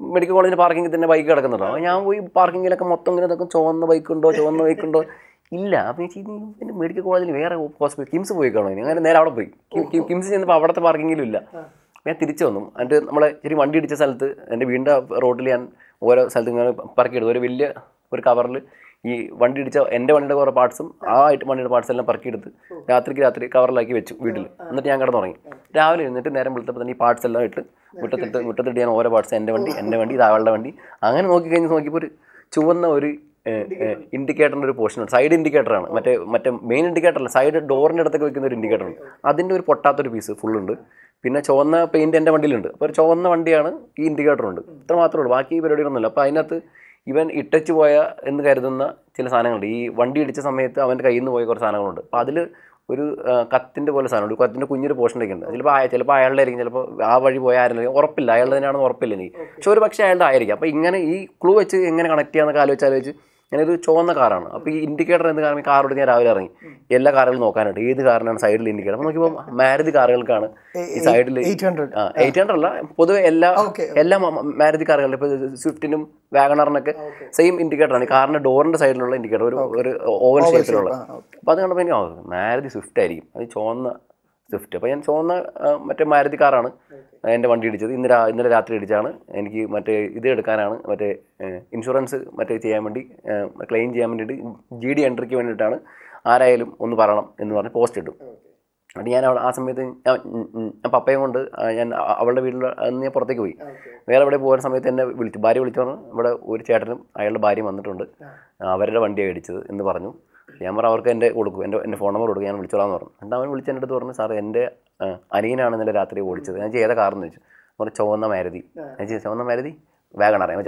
മെഡിക്കൽ കോളേജിൻ്റെ പാർക്കിങ്ങിൽ തന്നെ ബൈക്ക് കിടക്കുന്നുണ്ടോ അപ്പോൾ ഞാൻ പോയി പാർക്കിങ്ങിലൊക്കെ മൊത്തം ഇങ്ങനെ ഇതൊക്കെ ചുവന്ന ബൈക്ക് ഉണ്ടോ ചുവന്ന ബൈക്ക് ഉണ്ടോ ഇല്ല അപ്പോൾ ഞാൻ ചെയ്തു പിന്നെ മെഡിക്കൽ കോളേജിൽ വേറെ ഹോസ്പിറ്റൽ കിംസ് പോയി കാണോ ഇനി അങ്ങനെ നേരെ അവിടെ പോയി കി- കി- കിംസ് ചെന്നപ്പോൾ അവിടുത്തെ പാർക്കിങ്ങിലും ഇല്ല ഞാൻ തിരിച്ചു വന്നു എന്നിട്ട് നമ്മളെ ശരി വണ്ടി ഇടിച്ച സ്ഥലത്ത് എൻ്റെ വീടിൻ്റെ റോഡിൽ ഞാൻ ഓരോ സ്ഥലത്ത് ഇങ്ങനെ പറക്കിയെടുത്തു ഒരു വലിയ ഒരു കവറിൽ ഈ വണ്ടി ഇടിച്ച എൻ്റെ വണ്ടിയുടെ കുറേ പാർട്സും ആ ആയിട്ട് വണ്ടിയുടെ പാർട്സ് എല്ലാം പറക്കിയെടുത്ത് രാത്രിക്ക് രാത്രി കവറിലാക്കി വെച്ചു വീട്ടിൽ എന്നിട്ട് ഞാൻ കിടന്നുറങ്ങി രാവിലെ എഴുന്നിട്ട് നേരം വെളുത്തപ്പോൾ തന്നെ ഈ പാർട്സ് എല്ലാം ഇട്ട് മുറ്റത്തിട്ട് മുറ്റത്തിട്ട് ഞാൻ ഓരോ പാർട്സ് എൻ്റെ വണ്ടി എൻ്റെ വണ്ടി ഇത് അവളുടെ വണ്ടി അങ്ങനെ നോക്കി കഴിഞ്ഞ് നോക്കിയപ്പോൾ ഒരു ചുവന്ന ഒരു ഇൻഡിക്കേറ്ററിൻ്റെ ഒരു പോർഷൻ ഉണ്ട് സൈഡ് ഇൻഡിക്കേറ്ററാണ് മറ്റേ മറ്റേ മെയിൻ ഇൻഡിക്കേറ്റർ അല്ല സൈഡ് ഡോറിൻ്റെ അടുത്തൊക്കെ വെക്കുന്ന ഒരു ഇൻഡിക്കേറ്റർ ഉണ്ട് അതിൻ്റെ ഒരു പൊട്ടാത്തൊരു പീസ് ഫുള്ളുണ്ട് പിന്നെ ചുവന്ന പെയിൻറ്റ് എൻ്റെ വണ്ടിയിലുണ്ട് അപ്പോൾ ഒരു ചുവന്ന വണ്ടിയാണ് ഈ ഇൻഡിക്കേറ്റർ ഉണ്ട് ഇത്ര മാത്രമേ ഉള്ളൂ ബാക്കി ഈ പരിപാടികളൊന്നുമില്ല അപ്പോൾ അതിനകത്ത് ഇവൻ ഇട്ടച്ച് പോയ എന്ന് കരുതുന്ന ചില സാധനങ്ങളുണ്ട് ഈ വണ്ടി ഇടിച്ച സമയത്ത് അവൻ്റെ കയ്യിൽ നിന്ന് പോയ കുറച്ച് സാധനങ്ങളുണ്ട് അപ്പോൾ അതിൽ ഒരു ആ, കത്തിൻ്റെ പോലെ സാധനമുണ്ട് ഒരു കത്തിൻ്റെ കുഞ്ഞൊരു പോർഷനൊക്കെ ഉണ്ട് ചിലപ്പോൾ ആ ചിലപ്പോൾ അയാളുടെ ആയിരിക്കും ചിലപ്പോൾ ആ വഴി പോയ ആരും ഉറപ്പില്ല അയാളുടെ തന്നെയാണെന്ന് ഉറപ്പില്ല എനിക്ക് പക്ഷെ ഒരു പക്ഷേ അയാളുടെ ആയിരിക്കും അപ്പോൾ ഇങ്ങനെ ഈ ക്ലൂ വെച്ച് എങ്ങനെ കണക്ട് ചെയ്യാന്നൊക്കെ ആലോചിച്ച് ആലോചിച്ച് ഇങ്ങനെ ഒരു ചുവന്ന കാറാണ് അപ്പോൾ ഈ ഇൻഡിക്കേറ്റർ എന്ത് കാരണം ഈ കാർ എടുത്ത് ഞാൻ രാവിലെ ഇറങ്ങി എല്ലാ കാറുകളും നോക്കാനായിട്ട് ഏത് കാറിനാണ് സൈഡിൽ ഇൻഡിക്കേറ്റർ അപ്പോൾ നോക്കിയപ്പോൾ മാരുതി കാറുകൾക്കാണ് ഈ സൈഡിൽ എയ്റ്റ് ഹൺഡ്രഡ് ആ എയ്റ്റ് ഹൺഡ്രഡ് അല്ല പൊതുവെ എല്ലാ ഓക്കെ എല്ലാ മാരുതി കാറുകളിലും ഇപ്പോൾ സ്വിഫ്റ്റിനും വാഗണറിനൊക്കെ സെയിം ഇൻഡിക്കേറ്റർ ആണ് ഈ കാറിന്റെ ഡോറിന്റെ സൈഡിലുള്ള ഇൻഡിക്കേറ്റർ ഒരു ഒരു ഓവൽ ഷേപ്പിലുള്ള അപ്പോൾ അത് കണ്ടപ്പോൾ എനിക്ക് ആ, മാരുതി സ്വിഫ്റ്റ് ആയിരിക്കും അത് ചുവന്ന സ്വിഫ്റ്റ് അപ്പോൾ ഞാൻ ചുവന്ന ആ, മറ്റേ മാരുതി കാറാണ് എൻ്റെ വണ്ടി ഇടിച്ചത് ഇന്ന് രാ- ഇന്നലെ രാത്രി ഇടിച്ചാണ് എനിക്ക് മറ്റേ ഇത് എടുക്കാനാണ് മറ്റേ ഇൻഷുറൻസ് മറ്റേ ചെയ്യാൻ വേണ്ടി ക്ലെയിം ചെയ്യാൻ വേണ്ടിയിട്ട് ജി ഡി എൻട്രിക്ക് വേണ്ടിയിട്ടാണ് ആരായാലും ഒന്ന് പറയണം എന്ന് പറഞ്ഞ് പോസ്റ്റ് ഇട്ടു എന്നിട്ട് ഞാൻ അവിടെ ആ സമയത്ത് ഞാൻ ഉം, ഉം, ഞാൻ പപ്പയും കൊണ്ട് ആ, ഞാൻ അ- അവളുടെ വീട്ടിൽ അന്ന് ഞാൻ പുറത്തേക്ക് പോയി വേറെ എവിടെ പോകുന്ന സമയത്ത് എന്നെ വിളിച്ചു ഭാര്യ വിളിച്ചു പറഞ്ഞു ഇവിടെ ഒരു ചേട്ടനും അയാളുടെ ഭാര്യയും വന്നിട്ടുണ്ട് അവരുടെ വണ്ടിയാണ് ഇടിച്ചത് എന്ന് പറഞ്ഞു ഞാൻ പറഞ്ഞു അവർക്ക് എൻ്റെ കൊടുക്കും എൻ്റെ എൻ്റെ ഫോൺ നമ്പർ കൊടുക്കും ഞാൻ വിളിച്ചോളാന്ന് പറഞ്ഞു എന്നിട്ട് അവൻ വിളിച്ച് എൻ്റെ അടുത്ത് പറഞ്ഞു സാർ എൻ്റെ ആ, അനിയനാണ് ഇന്നലെ രാത്രി ഓടിച്ചത് ഞാൻ ചെയ്ത കാറെന്ന് ചോദിച്ചു പറഞ്ഞു ചുവന്ന മാരുതി ഞാൻ ചോദിച്ചു ചുവന്ന മാരുതി വാഗണർ ഞാൻ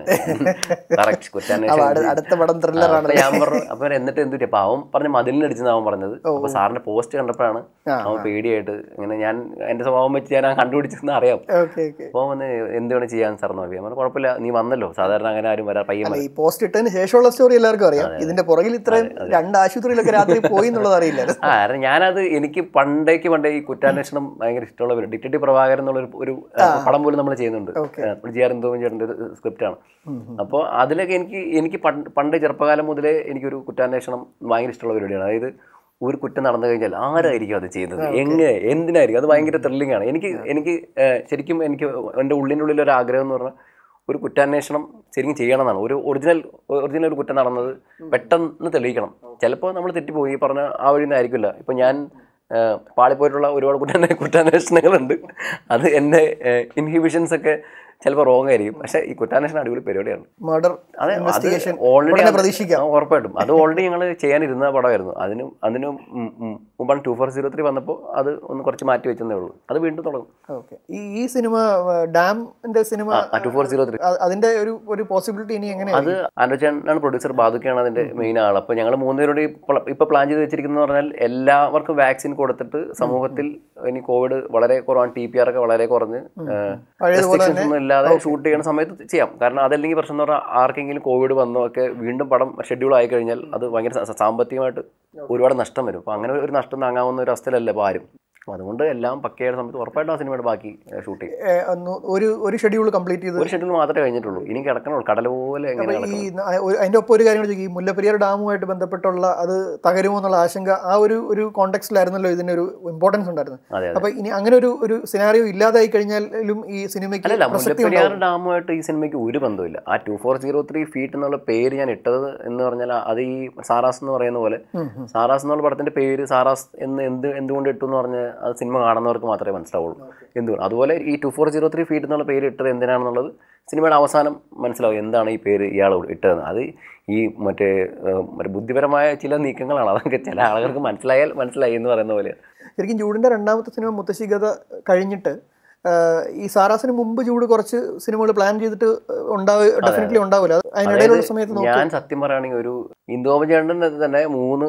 കറക്റ്റ് അപ്പൊ കുറ്റാന്വേഷണം അടു- അടുത്ത പടം ത്രില്ലർ ആണ് അപ്പൊ ഞാൻ പറഞ്ഞു അപ്പൊ എന്നിട്ട് എന്തു അപ്പൊ അവൻ പറഞ്ഞ മതിലിനടിച്ചെന്ന് അവൻ പറഞ്ഞത് അപ്പൊ സാറിന്റെ പോസ്റ്റ് കണ്ടപ്പോഴാണ് ആ, അവൻ പേടിയായിട്ട് ഇങ്ങനെ ഞാൻ എന്റെ സ്വഭാവം വെച്ച് ഞാൻ കണ്ടുപിടിച്ചെന്ന് അറിയാം ഓക്കെ ഓക്കെ അപ്പൊ അവൻ വന്ന് എന്ത് വേണം ചെയ്യാൻ സാർ നോക്കി അവൻ കുഴപ്പമില്ല നീ വന്നല്ലോ സാധാരണ അങ്ങനെ ആരും വരാ പയ്യൻ അല്ല ഈ പോസ്റ്റ് ഇട്ടതിന് ശേഷമുള്ള സ്റ്റോറി എല്ലാവർക്കും അറിയാം ഇതിന്റെ പുറകിൽ ഇത്രയും രണ്ട് ആശുപത്രിയിലൊക്കെ രാത്രി പോയി എന്നുള്ളത് അറിയില്ല ആ കാരണം ഞാനത് എനിക്ക് പണ്ടേക്ക് പണ്ടേ ഈ കുറ്റാന്വേഷണം ഭയങ്കര ഇഷ്ടമുള്ള ഒരു ഡിറ്റക്റ്റീവ് പ്രഭാകരൻ എന്നുള്ള ഒരു- ഒരു പടം പോലും നമ്മൾ ചെയ്യുന്നുണ്ട് Okay. നമ്മൾ ജി ആർ എന്തോ ചേട്ടൻ്റെ ഒരു സ്ക്രിപ്റ്റാണ് അപ്പോൾ അതിലൊക്കെ എനിക്ക് എനിക്ക് പണ്ട് പണ്ട് ചെറുപ്പകാലം മുതലേ എനിക്കൊരു കുറ്റാന്വേഷണം ഭയങ്കര ഇഷ്ടമുള്ള പരിപാടിയാണ് അതായത് ഒരു കുറ്റം നടന്നു കഴിഞ്ഞാൽ ആരായിരിക്കും അത് ചെയ്തത് എങ്ങനെ എന്തിനായിരിക്കും അത് ഭയങ്കര ത്രില്ലിംഗ് ആണ് എനിക്ക് എനിക്ക് ഏഹ്, ശരിക്കും എനിക്ക് എൻ്റെ ഉള്ളിൻ്റെ ഉള്ളിൽ ഒരു ആഗ്രഹം എന്ന് പറഞ്ഞാൽ ഒരു കുറ്റാന്വേഷണം ശരിക്കും ചെയ്യണം എന്നാണ് ഒരു ഒറിജിനൽ ഒറിജിനൽ ഒരു കുറ്റം നടന്നത് പെട്ടെന്ന് തെളിയിക്കണം ചിലപ്പോൾ നമ്മൾ തെറ്റിപ്പോയി ഈ പറഞ്ഞ ആ വഴി ആയിരിക്കില്ല ഇപ്പം ഞാൻ ഏഹ്, പാളിപ്പോയിട്ടുള്ള ഒരുപാട് കുറ്റാന്വേ കുറ്റാന്വേഷണങ്ങളുണ്ട് അത് എൻ്റെ ഇൻഹിബിഷൻസ് ഒക്കെ ചിലപ്പോൾ റോങ് ആയിരിക്കും പക്ഷേ ഈ കുറ്റാന്വേഷണം അടിപൊളി പരിപാടിയാണ് മർഡർ അതെ അത് ഇൻവെസ്റ്റിഗേഷൻ ഓൾറെഡി ഉടനെ പ്രതീക്ഷിക്കാം ഉറപ്പായിട്ടും അത് ഓൾറെഡി ഞങ്ങൾ ചെയ്യാനിരുന്ന പടമായിരുന്നു അതിനും അതിനും ഉം, ഉം, മുമ്പാണ് ടു ഫോർ സീറോ ത്രീ വന്നപ്പോൾ അത് ഒന്ന് കുറച്ച് മാറ്റി വെച്ചതേ ഉള്ളൂ അത് വീണ്ടും തുടങ്ങും ഓക്കെ ഈ ഈ സിനിമ ഡാമിന്റെ cinema two four zero three അ- അതിന്റെ ഒരു ഒരു പോസിബിലിറ്റി ഇനി എങ്ങനെയാണ് അത് അനുജനാണ് പ്രൊഡ്യൂസർ ബാദുക്കയാണ് അതിന്റെ മെയിൻ ആൾ അപ്പോൾ ഞങ്ങൾ മൂന്നുപേരോട് ഇപ്പൊ പ്ലാൻ ചെയ്ത് വെച്ചിരിക്കുന്നത് പറഞ്ഞാൽ എല്ലാവർക്കും വാക്സിൻ കൊടുത്തിട്ട് സമൂഹത്തിൽ ഇനി കോവിഡ് വളരെ കുറവാണ് ടി പി ആർ ഒക്കെ വളരെ കുറഞ്ഞ് റെസ്ട്രിക്ഷൻസ് ഒന്നും ഇല്ലാതെ ഷൂട്ട് ചെയ്യുന്ന സമയത്ത് ചെയ്യാം കാരണം അതല്ലെങ്കിൽ പ്രശ്നം എന്ന് പറഞ്ഞാൽ ആർക്കെങ്കിലും കോവിഡ് വന്നോ ഒക്കെ വീണ്ടും പടം ഷെഡ്യൂൾ ആയി കഴിഞ്ഞാൽ അത് ഭയങ്കര സ- സാമ്പത്തികമായിട്ട് ഒരുപാട് നഷ്ടം വരും അപ്പോൾ അങ്ങനെ ഒരു നഷ്ടം താങ്ങാവുന്ന ഒരു അവസ്ഥയിലല്ല ഇപ്പോൾ ആരും അപ്പോൾ അതുകൊണ്ട് എല്ലാം പക്കയുടെ സമയത്ത് ഉറപ്പായിട്ടും ആ സിനിമയുടെ ബാക്കി ഷൂട്ട് ചെയ്യും ഏ, ഒന്ന് ഒരു ഒരു ഷെഡ്യൂൾ കംപ്ലീറ്റ് ചെയ്ത് ഒരു ഷെഡ്യൂൾ മാത്രമേ കഴിഞ്ഞിട്ടുള്ളൂ ഇനി കിടക്കണുള്ളൂ കടൽ പോലെ എങ്ങനെ ഈ ന- ഒരു- അതിന്റെ ഒപ്പം ഒരു കാര്യം കൂടി ചോദിക്കും ഈ മുല്ലപ്പെരിയാർ ഡാമുമായിട്ട് ബന്ധപ്പെട്ടുള്ള അത് തകരുമോ എന്നുള്ള ആശങ്ക ആ ഒരു ഒരു കോണ്ടെക്സ്റ്റിലായിരുന്നല്ലോ ഇതിന് ഒരു ഇമ്പോർട്ടൻസ് ഉണ്ടായിരുന്നു അതെ അതെ അപ്പൊ ഇനി അങ്ങനെ ഒരു ഒരു സിനാറിയോ ഇല്ലാതായി കഴിഞ്ഞാലും ഈ സിനിമയ്ക്ക് അല്ലല്ല പ്രസക്തി മുല്ലപ്പെരിയാർ ഡാമുമായിട്ട് ഈ സിനിമയ്ക്ക് ഒരു ബന്ധമില്ല ആ two four zero three feet എന്നുള്ള പേര് ഞാൻ ഇട്ടത് എന്ന് പറഞ്ഞാൽ അത് ഈ സാറാസ് എന്ന് പറയുന്ന പോലെ സാറാസ് എന്നുള്ള പടത്തിന്റെ പേര് സാറാസ് എന്ന് എന്ത് എന്തുകൊണ്ട് ഇട്ടു എന്ന് പറഞ്ഞ് അത് സിനിമ കാണുന്നവർക്ക് മാത്രമേ മനസ്സിലാവുള്ളൂ എന്തുകൊണ്ട് അതുപോലെ ഈ two four zero three feet എന്നുള്ള പേര് ഇട്ടത് എന്തിനാണെന്നുള്ളത് സിനിമയുടെ അവസാനം മനസ്സിലാവും എന്താണ് ഈ പേര് ഇയാൾ ഇട്ടതെന്ന് അത് ഈ മറ്റേ ഏഹ്, മറ്റേ ബുദ്ധിപരമായ ചില നീക്കങ്ങളാണ് അതൊക്കെ ചില ആളുകൾക്ക് മനസ്സിലായാൽ മനസ്സിലായി എന്ന് പറയുന്ന പോലെ ശരിക്കും ജൂഡിന്റെ രണ്ടാമത്തെ സിനിമ മുത്തശ്ശി കഥ കഴിഞ്ഞിട്ട് ആ, ഈ സാറാസിന് മുമ്പ് ജൂഡ് കുറച്ച് സിനിമകൾ പ്ലാൻ ചെയ്തിട്ട് ഉണ്ടാവും ഡെഫിനറ്റ്ലി ഉണ്ടാവില്ല അത് അതിനിടയിലുള്ള സമയത്ത് നോക്കി ഞാൻ സത്യം പറയുകയാണെങ്കിൽ ഒരു ഇന്ദോപചേണ്ടൻ തന്നെ മൂന്ന്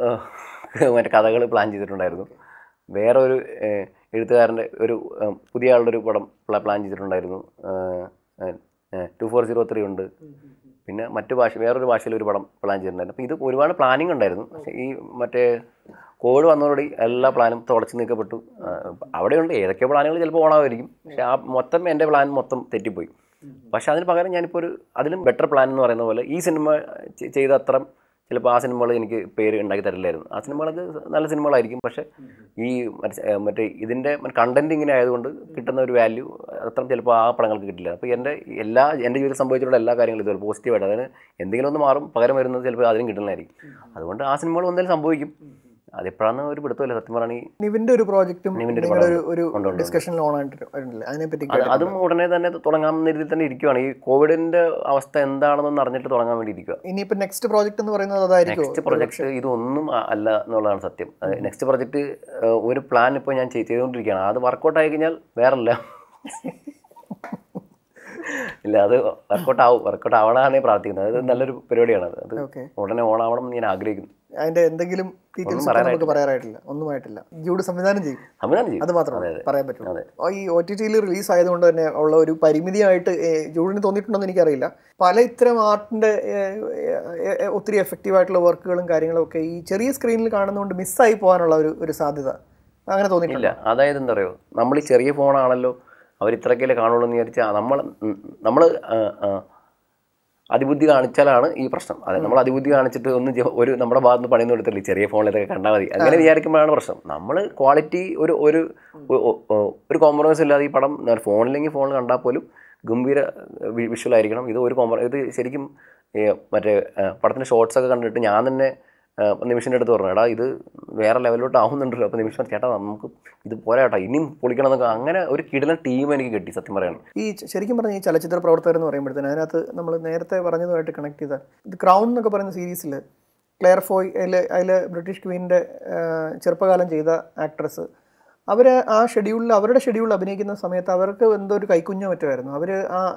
ഏഹ്, മറ്റേ കഥകൾ പ്ലാൻ ചെയ്തിട്ടുണ്ടായിരുന്നു വേറെ ഒരു ഏഹ്, എഴുത്തുകാരൻ്റെ ഒരു ഏഹ്, പുതിയ ആളുടെ ഒരു പടം പ്ല- പ്ലാൻ ചെയ്തിട്ടുണ്ടായിരുന്നു ടു ഫോർ സീറോ ത്രീ ഉണ്ട് പിന്നെ മറ്റു ഭാഷ വേറൊരു ഭാഷയിൽ ഒരു പടം പ്ലാൻ ചെയ്തിട്ടുണ്ടായിരുന്നു അപ്പോൾ ഇത് ഒരുപാട് പ്ലാനിങ് ഉണ്ടായിരുന്നു പക്ഷേ ഈ മറ്റേ കോവിഡ് വന്നതോടെ എല്ലാ പ്ലാനും തുടച്ചു നീക്കപ്പെട്ടു ആ, അവിടെയുണ്ട് ഏതൊക്കെ പ്ലാനുകൾ ചിലപ്പോൾ ഓണാമായിരിക്കും പക്ഷേ ആ മൊത്തം എൻ്റെ പ്ലാൻ മൊത്തം തെറ്റിപ്പോയി പക്ഷെ അതിന് പകരം ഞാനിപ്പോൾ ഒരു അതിലും ബെറ്റർ പ്ലാൻ എന്ന് പറയുന്ന പോലെ ഈ സിനിമ ചെ- ചെയ്ത അത്ര ചിലപ്പോൾ ആ സിനിമകൾ എനിക്ക് പേര് ഉണ്ടാക്കി തരില്ലായിരുന്നു ആ സിനിമകളൊക്കെ നല്ല സിനിമകളായിരിക്കും പക്ഷേ ഈ മറ്റേ ഏഹ് മറ്റേ ഇതിൻ്റെ കണ്ടന്റ് ഇങ്ങനെ ആയതുകൊണ്ട് കിട്ടുന്ന ഒരു വാല്യൂ അത്ര ചിലപ്പോൾ ആ പടങ്ങൾക്ക് കിട്ടില്ല അപ്പോൾ എൻ്റെ എല്ലാ എൻ്റെ ജീവിതത്തിൽ സംഭവിച്ചിട്ടുള്ള എല്ലാ കാര്യങ്ങളും ഇതുപോലെ പോസിറ്റീവായിട്ട് അതായത് എന്തെങ്കിലും ഒന്ന് മാറും പകരം വരുന്നത് ചിലപ്പോൾ അതിനും കിട്ടുന്നതായിരിക്കും അതുകൊണ്ട് ആ സിനിമകൾ എന്തായാലും സംഭവിക്കും അതെപ്പോഴാണ് ഒരു പിടുത്തമില്ല സത്യം പറയുകയാണെങ്കിൽ നിവിന്റെ ഒരു പ്രോജക്റ്റും നിവിന്റെ ഒരു നിങ്ങളുടെ ഒരു ഒരു ഉണ്ട്, ഉണ്ട്. ഡിസ്കഷനിൽ ഓൺ ആയിട്ട് വരുന്നില്ല അതിനെപ്പറ്റി അത് അതും ഉടനെ തന്നെ തുടങ്ങാമെന്ന രീതിയിൽ തന്നെ ഇരിക്കുവാണ് ഈ കോവിഡിന്റെ അവസ്ഥ എന്താണെന്നൊന്ന് അറിഞ്ഞിട്ട് തുടങ്ങാൻ വേണ്ടി ഇരിക്കുക ഇനിയിപ്പോ നെക്സ്റ്റ് പ്രോജക്റ്റ് എന്ന് പറയുന്നത് അതായിരിക്കും നെക്സ്റ്റ് പ്രൊജക്ട് ഇതൊന്നും അ- അല്ല എന്നുള്ളതാണ് സത്യം നെക്സ്റ്റ് പ്രൊജക്ട് ഒരു പ്ലാൻ ഇപ്പോൾ ഞാൻ ചെയ്- ചെയ്തുകൊണ്ടിരിക്കുകയാണ് അത് വർക്കൗട്ട് ആയി കഴിഞ്ഞാൽ വേറല്ല ഇല്ല അത് വർക്കൗട്ട് ആവും വർക്കൗട്ട് ആവണമെന്നാണ് പ്രാർത്ഥിക്കുന്നത് അത് നല്ലൊരു പരിപാടിയാണ് അത് അത് ഓക്കെ ഉടനെ ഓണാവണം എന്ന് ഞാൻ ആഗ്രഹിക്കുന്നു അതിന്റെ എന്തെങ്കിലും ഡീറ്റെയിൽസ് നമുക്ക് പറയാറായിട്ടില്ല ഒന്നുമായിട്ടില്ല ജൂഡ് സംവിധാനം ചെയ്യും സംവിധാനം ചെയ്യും അത് മാത്രമേ പറയാൻ പറ്റുള്ളൂ അതെ. ആ ഈ ഒ ടി ടിയിൽ റിലീസ് ആയതുകൊണ്ട് തന്നെ ഉള്ള ഒരു പരിമിതിയായിട്ട് ഏ, ജൂഡിന് തോന്നിയിട്ടുണ്ടോന്ന് എനിക്കറിയില്ല പല ഇത്തരം ആർട്ടിന്റെ ഏ, ഏ, ഏ, ഒത്തിരി എഫക്റ്റീവ് ആയിട്ടുള്ള വർക്കുകളും കാര്യങ്ങളും ഒക്കെ ഈ ചെറിയ സ്ക്രീനിൽ കാണുന്നതുകൊണ്ട് മിസ്സായി പോകാനുള്ള ഒരു ഒരു സാധ്യത അങ്ങനെ തോന്നിയിട്ടില്ല ഇല്ല അതായത് എന്താ പറയുക നമ്മൾ ഈ ചെറിയ ഫോണാണല്ലോ അവർ ഇത്രയ്ക്കല്ലേ കാണുള്ളൂ എന്ന് വിചാരിച്ചാൽ നമ്മൾ നമ്മൾ അതിബുദ്ധി കാണിച്ചാലാണ് ഈ പ്രശ്നം അതെ നമ്മൾ അതിബുദ്ധി കാണിച്ചിട്ട് ഒന്ന് ജ- ഒരു നമ്മുടെ ഭാഗത്ത് നിന്ന് പണിയൊന്നും എടുത്തില്ല ഈ ചെറിയ ഫോണിൽ ഇതൊക്കെ കണ്ടാൽ മതി അങ്ങനെ വിചാരിക്കുമ്പോഴാണ് പ്രശ്നം നമ്മൾ ക്വാളിറ്റി ഒരു ഒരു ഒ- ഒ- ഒ- ഒരു കോംപ്രമൈസ് ഇല്ലാതെ ഈ പടം ഫോണിലെങ്കിൽ ഫോണിൽ കണ്ടാൽ പോലും ഗംഭീര വിഷ്വൽ ആയിരിക്കണം ഇത് ഒരു കോംപ്ര ഇത് ശരിക്കും ഏ, മറ്റേ പടത്തിൻ്റെ ഷോർട്സ് ഒക്കെ കണ്ടിട്ട് ഞാൻ തന്നെ ആ, നിമിഷിൻ്റെ അടുത്ത് പറഞ്ഞു എടാ ഇത് വേറെ ലെവലിലോട്ട് ആവുന്നുണ്ടല്ലോ അപ്പോൾ നിമിഷം പറഞ്ഞു, ചേട്ടാ നമുക്ക് ഇത് പോരാ ചേട്ടാ ഇനിയും പൊളിക്കണം എന്നൊക്കെ അങ്ങനെ ഒരു കിടിലൻ ടീം എനിക്ക് കിട്ടി സത്യം പറയാണ് ഈ ച- ശരിക്കും പറഞ്ഞ ഈ ചലച്ചിത്ര പ്രവർത്തകർ എന്ന് പറയുമ്പോഴത്തേന് അതിനകത്ത് നമ്മൾ നേരത്തെ പറഞ്ഞതുമായിട്ട് കണക്ട് ചെയ്ത ഇത് ക്രൗൺ എന്നൊക്കെ പറയുന്ന സീരീസിൽ ക്ലെയർ ഫോയ് അതിൽ അതിൽ ബ്രിട്ടീഷ് ക്വീൻ്റെ ചെറുപ്പകാലം ചെയ്ത ആക്ട്രസ് അവർ ആ ഷെഡ്യൂളിൽ അവരുടെ ഷെഡ്യൂളിൽ അഭിനയിക്കുന്ന സമയത്ത് അവർക്ക് എന്തോ ഒരു കൈക്കുഞ്ഞോ മറ്റോ ആയിരുന്നു അവർ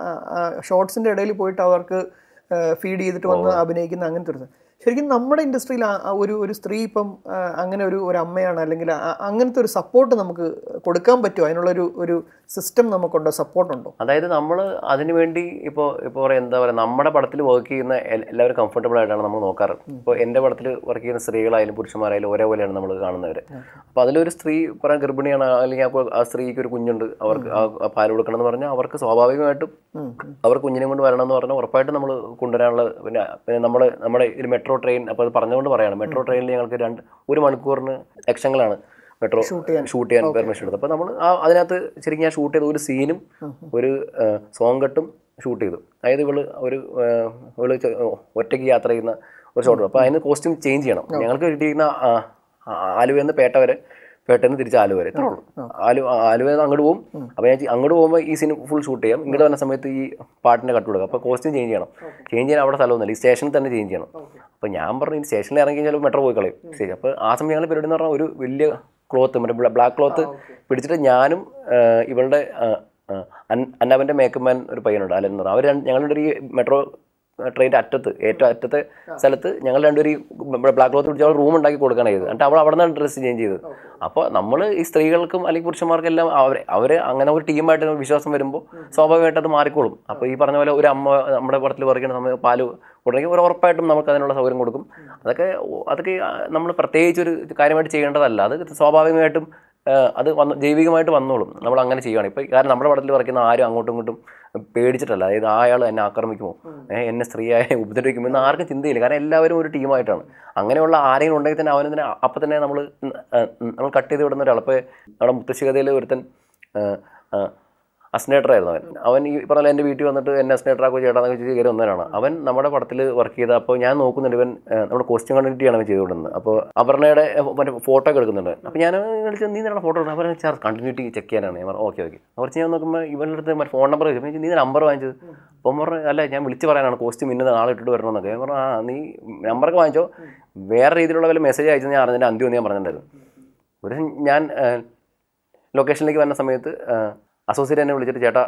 ആ ഷോർട്സിൻ്റെ ഇടയിൽ പോയിട്ട് അവർക്ക് ഫീഡ് ചെയ്തിട്ട് വന്ന് അഭിനയിക്കുന്ന അങ്ങനത്തെ ഒരു സ- ശരിക്കും നമ്മുടെ ഇൻഡസ്ട്രിയിൽ ഒരു ഒരു സ്ത്രീ ഇപ്പം ആ, അങ്ങനെ ഒരു ഒരു അമ്മയാണ് അല്ലെങ്കിൽ ആ- അങ്ങനത്തെ ഒരു സപ്പോർട്ട് നമുക്ക് കൊടുക്കാൻ പറ്റുമോ അതിനുള്ളൊരു ഒരു സിസ്റ്റം നമുക്കുണ്ടോ സപ്പോർട്ടുണ്ടോ അതായത് നമ്മൾ അതിനു വേണ്ടി ഇപ്പോൾ ഇപ്പോൾ പറയാം എന്താ പറയുക നമ്മുടെ പടത്തിൽ വർക്ക് ചെയ്യുന്ന എൽ- എല്ലാവരും കംഫർട്ടബിൾ ആയിട്ടാണ് നമ്മൾ നോക്കാറ് ഇപ്പോൾ എൻ്റെ പടത്തിൽ വർക്ക് ചെയ്യുന്ന സ്ത്രീകളായാലും പുരുഷന്മാരായാലും ഒരേപോലെയാണ് നമ്മൾ കാണുന്നവർ അപ്പോൾ അതിലൊരു സ്ത്രീ പറയാൻ ഗർഭിണിയാണ് അല്ലെങ്കിൽ അപ്പോൾ ആ സ്ത്രീക്ക് ഒരു കുഞ്ഞുണ്ട് അവർക്ക് ആ ആ പാല് കൊടുക്കണം എന്ന് പറഞ്ഞാൽ അവർക്ക് സ്വാഭാവികമായിട്ടും അവർ കുഞ്ഞിനെ കൊണ്ട് വരണം എന്ന് പറഞ്ഞാൽ ഉറപ്പായിട്ടും നമ്മൾ കൊണ്ടുവരാനുള്ള പിന്നെ പിന്നെ നമ്മൾ നമ്മുടെ ഒരു മെട്രോ ട്രെയിൻ അപ്പോൾ അത് പറഞ്ഞുകൊണ്ട് പറയാണ് മെട്രോ ട്രെയിനിൽ ഞങ്ങൾക്ക് രണ്ട് ഒരു മണിക്കൂറിന് ലക്ഷങ്ങളാണ് മെട്രോ ഷൂട്ട് ചെയ്യാൻ പെർമിഷൻ എടുത്തത് അപ്പോൾ നമ്മൾ ആ അതിനകത്ത് ശരിക്കും ഞാൻ ഷൂട്ട് ചെയ്ത ഒരു സീനും ഒരു സോങ് കട്ടും ഷൂട്ട് ചെയ്തു അതായത് ഇവള് ഒരു ആ, ഇവള് ചെ- ഒറ്റയ്ക്ക് യാത്ര ചെയ്യുന്ന ഒരു ഷോട്ട് അപ്പോൾ അതിന് കോസ്റ്റ്യൂം ചേഞ്ച് ചെയ്യണം ഞങ്ങൾക്ക് കിട്ടിയിരിക്കുന്ന ആ, ആ, ആലുവയിൽ നിന്ന് പേട്ട വരെ പേട്ടയിൽ നിന്ന് തിരിച്ച് ആലുവ വരെ ഇത്രേ ഉള്ളൂ ആലു ആലുവയിൽ നിന്ന് അങ്ങോട്ട് പോകും അപ്പോൾ ഞാൻ ചി- അങ്ങോട്ട് പോകുമ്പോൾ ഈ സീൻ ഫുൾ ഷൂട്ട് ചെയ്യാം ഇങ്ങോട്ട് വരുന്ന സമയത്ത് ഈ പാട്ടിൻ്റെ കട്ട് കൊടുക്കുക അപ്പോൾ കോസ്റ്റ്യൂം ചേഞ്ച് ചെയ്യണം ചേഞ്ച് ചെയ്യാൻ അവിടെ സ്ഥലമൊന്നുമില്ല ഈ സ്റ്റേഷനിൽ തന്നെ ചേഞ്ച് ചെയ്യണം അപ്പോൾ ഞാൻ പറഞ്ഞു ഈ സ്റ്റേഷനിൽ ഇറങ്ങി കഴിഞ്ഞാൽ മെട്രോ പോയി കളയും ശരി അപ്പോൾ ആ സമയം ഞങ്ങൾ പരിപാടി എന്ന് പറഞ്ഞാൽ ഒരു വലിയ ക്ലോത്ത് മറ്റേ ബ്ലാക്ക് ക്ലോത്ത് പിടിച്ചിട്ട് ഞാനും ആ, ഇവളുടെ ആ, ആ, അൻ- അന്നാബൻ്റെ മേക്കപ്പ് മാൻ ഒരു പയ്യനുണ്ട് അലൻ എന്ന് പറഞ്ഞാൽ അവർ ഞങ്ങളുടെ ഈ മെട്രോ ട്രെയിൻ്റെ അറ്റത്ത് ഏറ്റവും അറ്റത്തെ സ്ഥലത്ത് ഞങ്ങൾ രണ്ടുപേരും ഈ ബ്ലാക്ക് ക്ലോത്ത് പിടിച്ച് അവൾ റൂം ഉണ്ടാക്കി കൊടുക്കുകയാണ് ചെയ്തത് എന്നിട്ട് അവൾ അവിടെ നിന്നാണ് ഡ്രസ്സ് ചേഞ്ച് ചെയ്തത് അപ്പോൾ നമ്മൾ ഈ സ്ത്രീകൾക്കും അല്ലെങ്കിൽ പുരുഷന്മാർക്കെല്ലാം അവർ അവർ അങ്ങനെ ഒരു ടീമായിട്ട് വിശ്വാസം വരുമ്പോൾ സ്വാഭാവികമായിട്ട് അത് മാറിക്കോളും അപ്പോൾ ഈ പറഞ്ഞ പോലെ ഒരു അമ്മ നമ്മുടെ പുറത്തിൽ പറയുന്ന സമയം പാല് ഉടനെങ്കിൽ ഒരു ഉറപ്പായിട്ടും നമുക്ക് അതിനുള്ള സൗകര്യം കൊടുക്കും അതൊക്കെ അതൊക്കെ നമ്മൾ പ്രത്യേകിച്ച് ഒരു കാര്യമായിട്ട് ചെയ്യേണ്ടതല്ല അത് സ്വാഭാവികമായിട്ടും ആ, അത് വന്ന് ജൈവികമായിട്ട് വന്നോളും നമ്മൾ അങ്ങനെ ചെയ്യുകയാണ് ഇപ്പോൾ കാരണം നമ്മുടെ പടത്തിൽ പറയുന്ന ആരും അങ്ങോട്ടും ഇങ്ങോട്ടും പേടിച്ചിട്ടല്ല അതായത് ആ ആൾ എന്നെ ആക്രമിക്കുമോ ഏഹ് എന്നെ സ്ത്രീയായ ഉപദ്രവിക്കുമോ എന്ന് ആർക്കും ചിന്തയില്ല കാരണം എല്ലാവരും ഒരു ടീമായിട്ടാണ് അങ്ങനെയുള്ള ആരെങ്കിലും ഉണ്ടെങ്കിൽ തന്നെ അവനെ അപ്പം തന്നെ നമ്മൾ നമ്മൾ കട്ട് ചെയ്ത് വിടുന്ന ഒരാൾ അപ്പോൾ നമ്മുടെ മുത്തശ്ശികതയിൽ ഒരുത്തൻ ആ, ആ, അസ്നേറ്റർ ആയിരുന്നു അവൻ അവൻ ഈ പറഞ്ഞ എൻ്റെ വീട്ടിൽ വന്നിട്ട് എന്നെ അസ്നേറ്ററാക്കോ ചേട്ടാന്നൊക്കെ ചോദിച്ച് കയറി വന്നവനാണ് അവൻ നമ്മുടെ പടത്തിൽ വർക്ക് ചെയ്ത അപ്പോൾ ഞാൻ നോക്കുന്നുണ്ട് ഇവൻ ആ, നമ്മുടെ കോസ്റ്റ്യൂം കണ്ടിട്ടാണ് അവൻ ചെയ്തുകൊണ്ടിരുന്നത് അപ്പോൾ അപർണയുടെ ആ, മറ്റേ ഫോട്ടോ ഒക്കെ എടുക്കുന്നുണ്ട് അപ്പോൾ ഞാൻ വിളിച്ച് നീ നിങ്ങളുടെ ഫോട്ടോ എടുക്കുന്നത് അപ്പോൾ സാർ കണ്ടിന്യൂറ്റി ചെക്ക് ചെയ്യാനാണ് ഞാൻ പറഞ്ഞു ഓക്കെ ഓക്കെ കുറച്ച് ഞാൻ നോക്കുമ്പോൾ ഇവൻ്റെ അടുത്ത് മറ്റേ ഫോൺ നമ്പർ ചോദിച്ചു നീ നമ്പർ വാങ്ങിച്ചത് അപ്പോൾ അവൻ പറഞ്ഞു അല്ല ഞാൻ വിളിച്ച് പറയാനാണ് കോസ്റ്റ്യൂം ഇന്നത് നാളെ ഇട്ടിട്ട് വരണമെന്നൊക്കെ ഞാൻ പറഞ്ഞു ആ നീ നമ്പറൊക്കെ വാങ്ങിച്ചോ വേറെ രീതിയിലുള്ള വല്ല മെസ്സേജ് അയച്ചത് ഞാൻ അറിഞ്ഞതിൻ്റെ അന്ത്യം ഞാൻ പറഞ്ഞിട്ടുണ്ടായിരുന്നു ഒരു ദിവസം ഞാൻ ആ, ലൊക്കേഷനിലേക്ക് വരുന്ന സമയത്ത് അസോസിയേറ്റ് എന്നെ വിളിച്ചിട്ട് ചേട്ടാ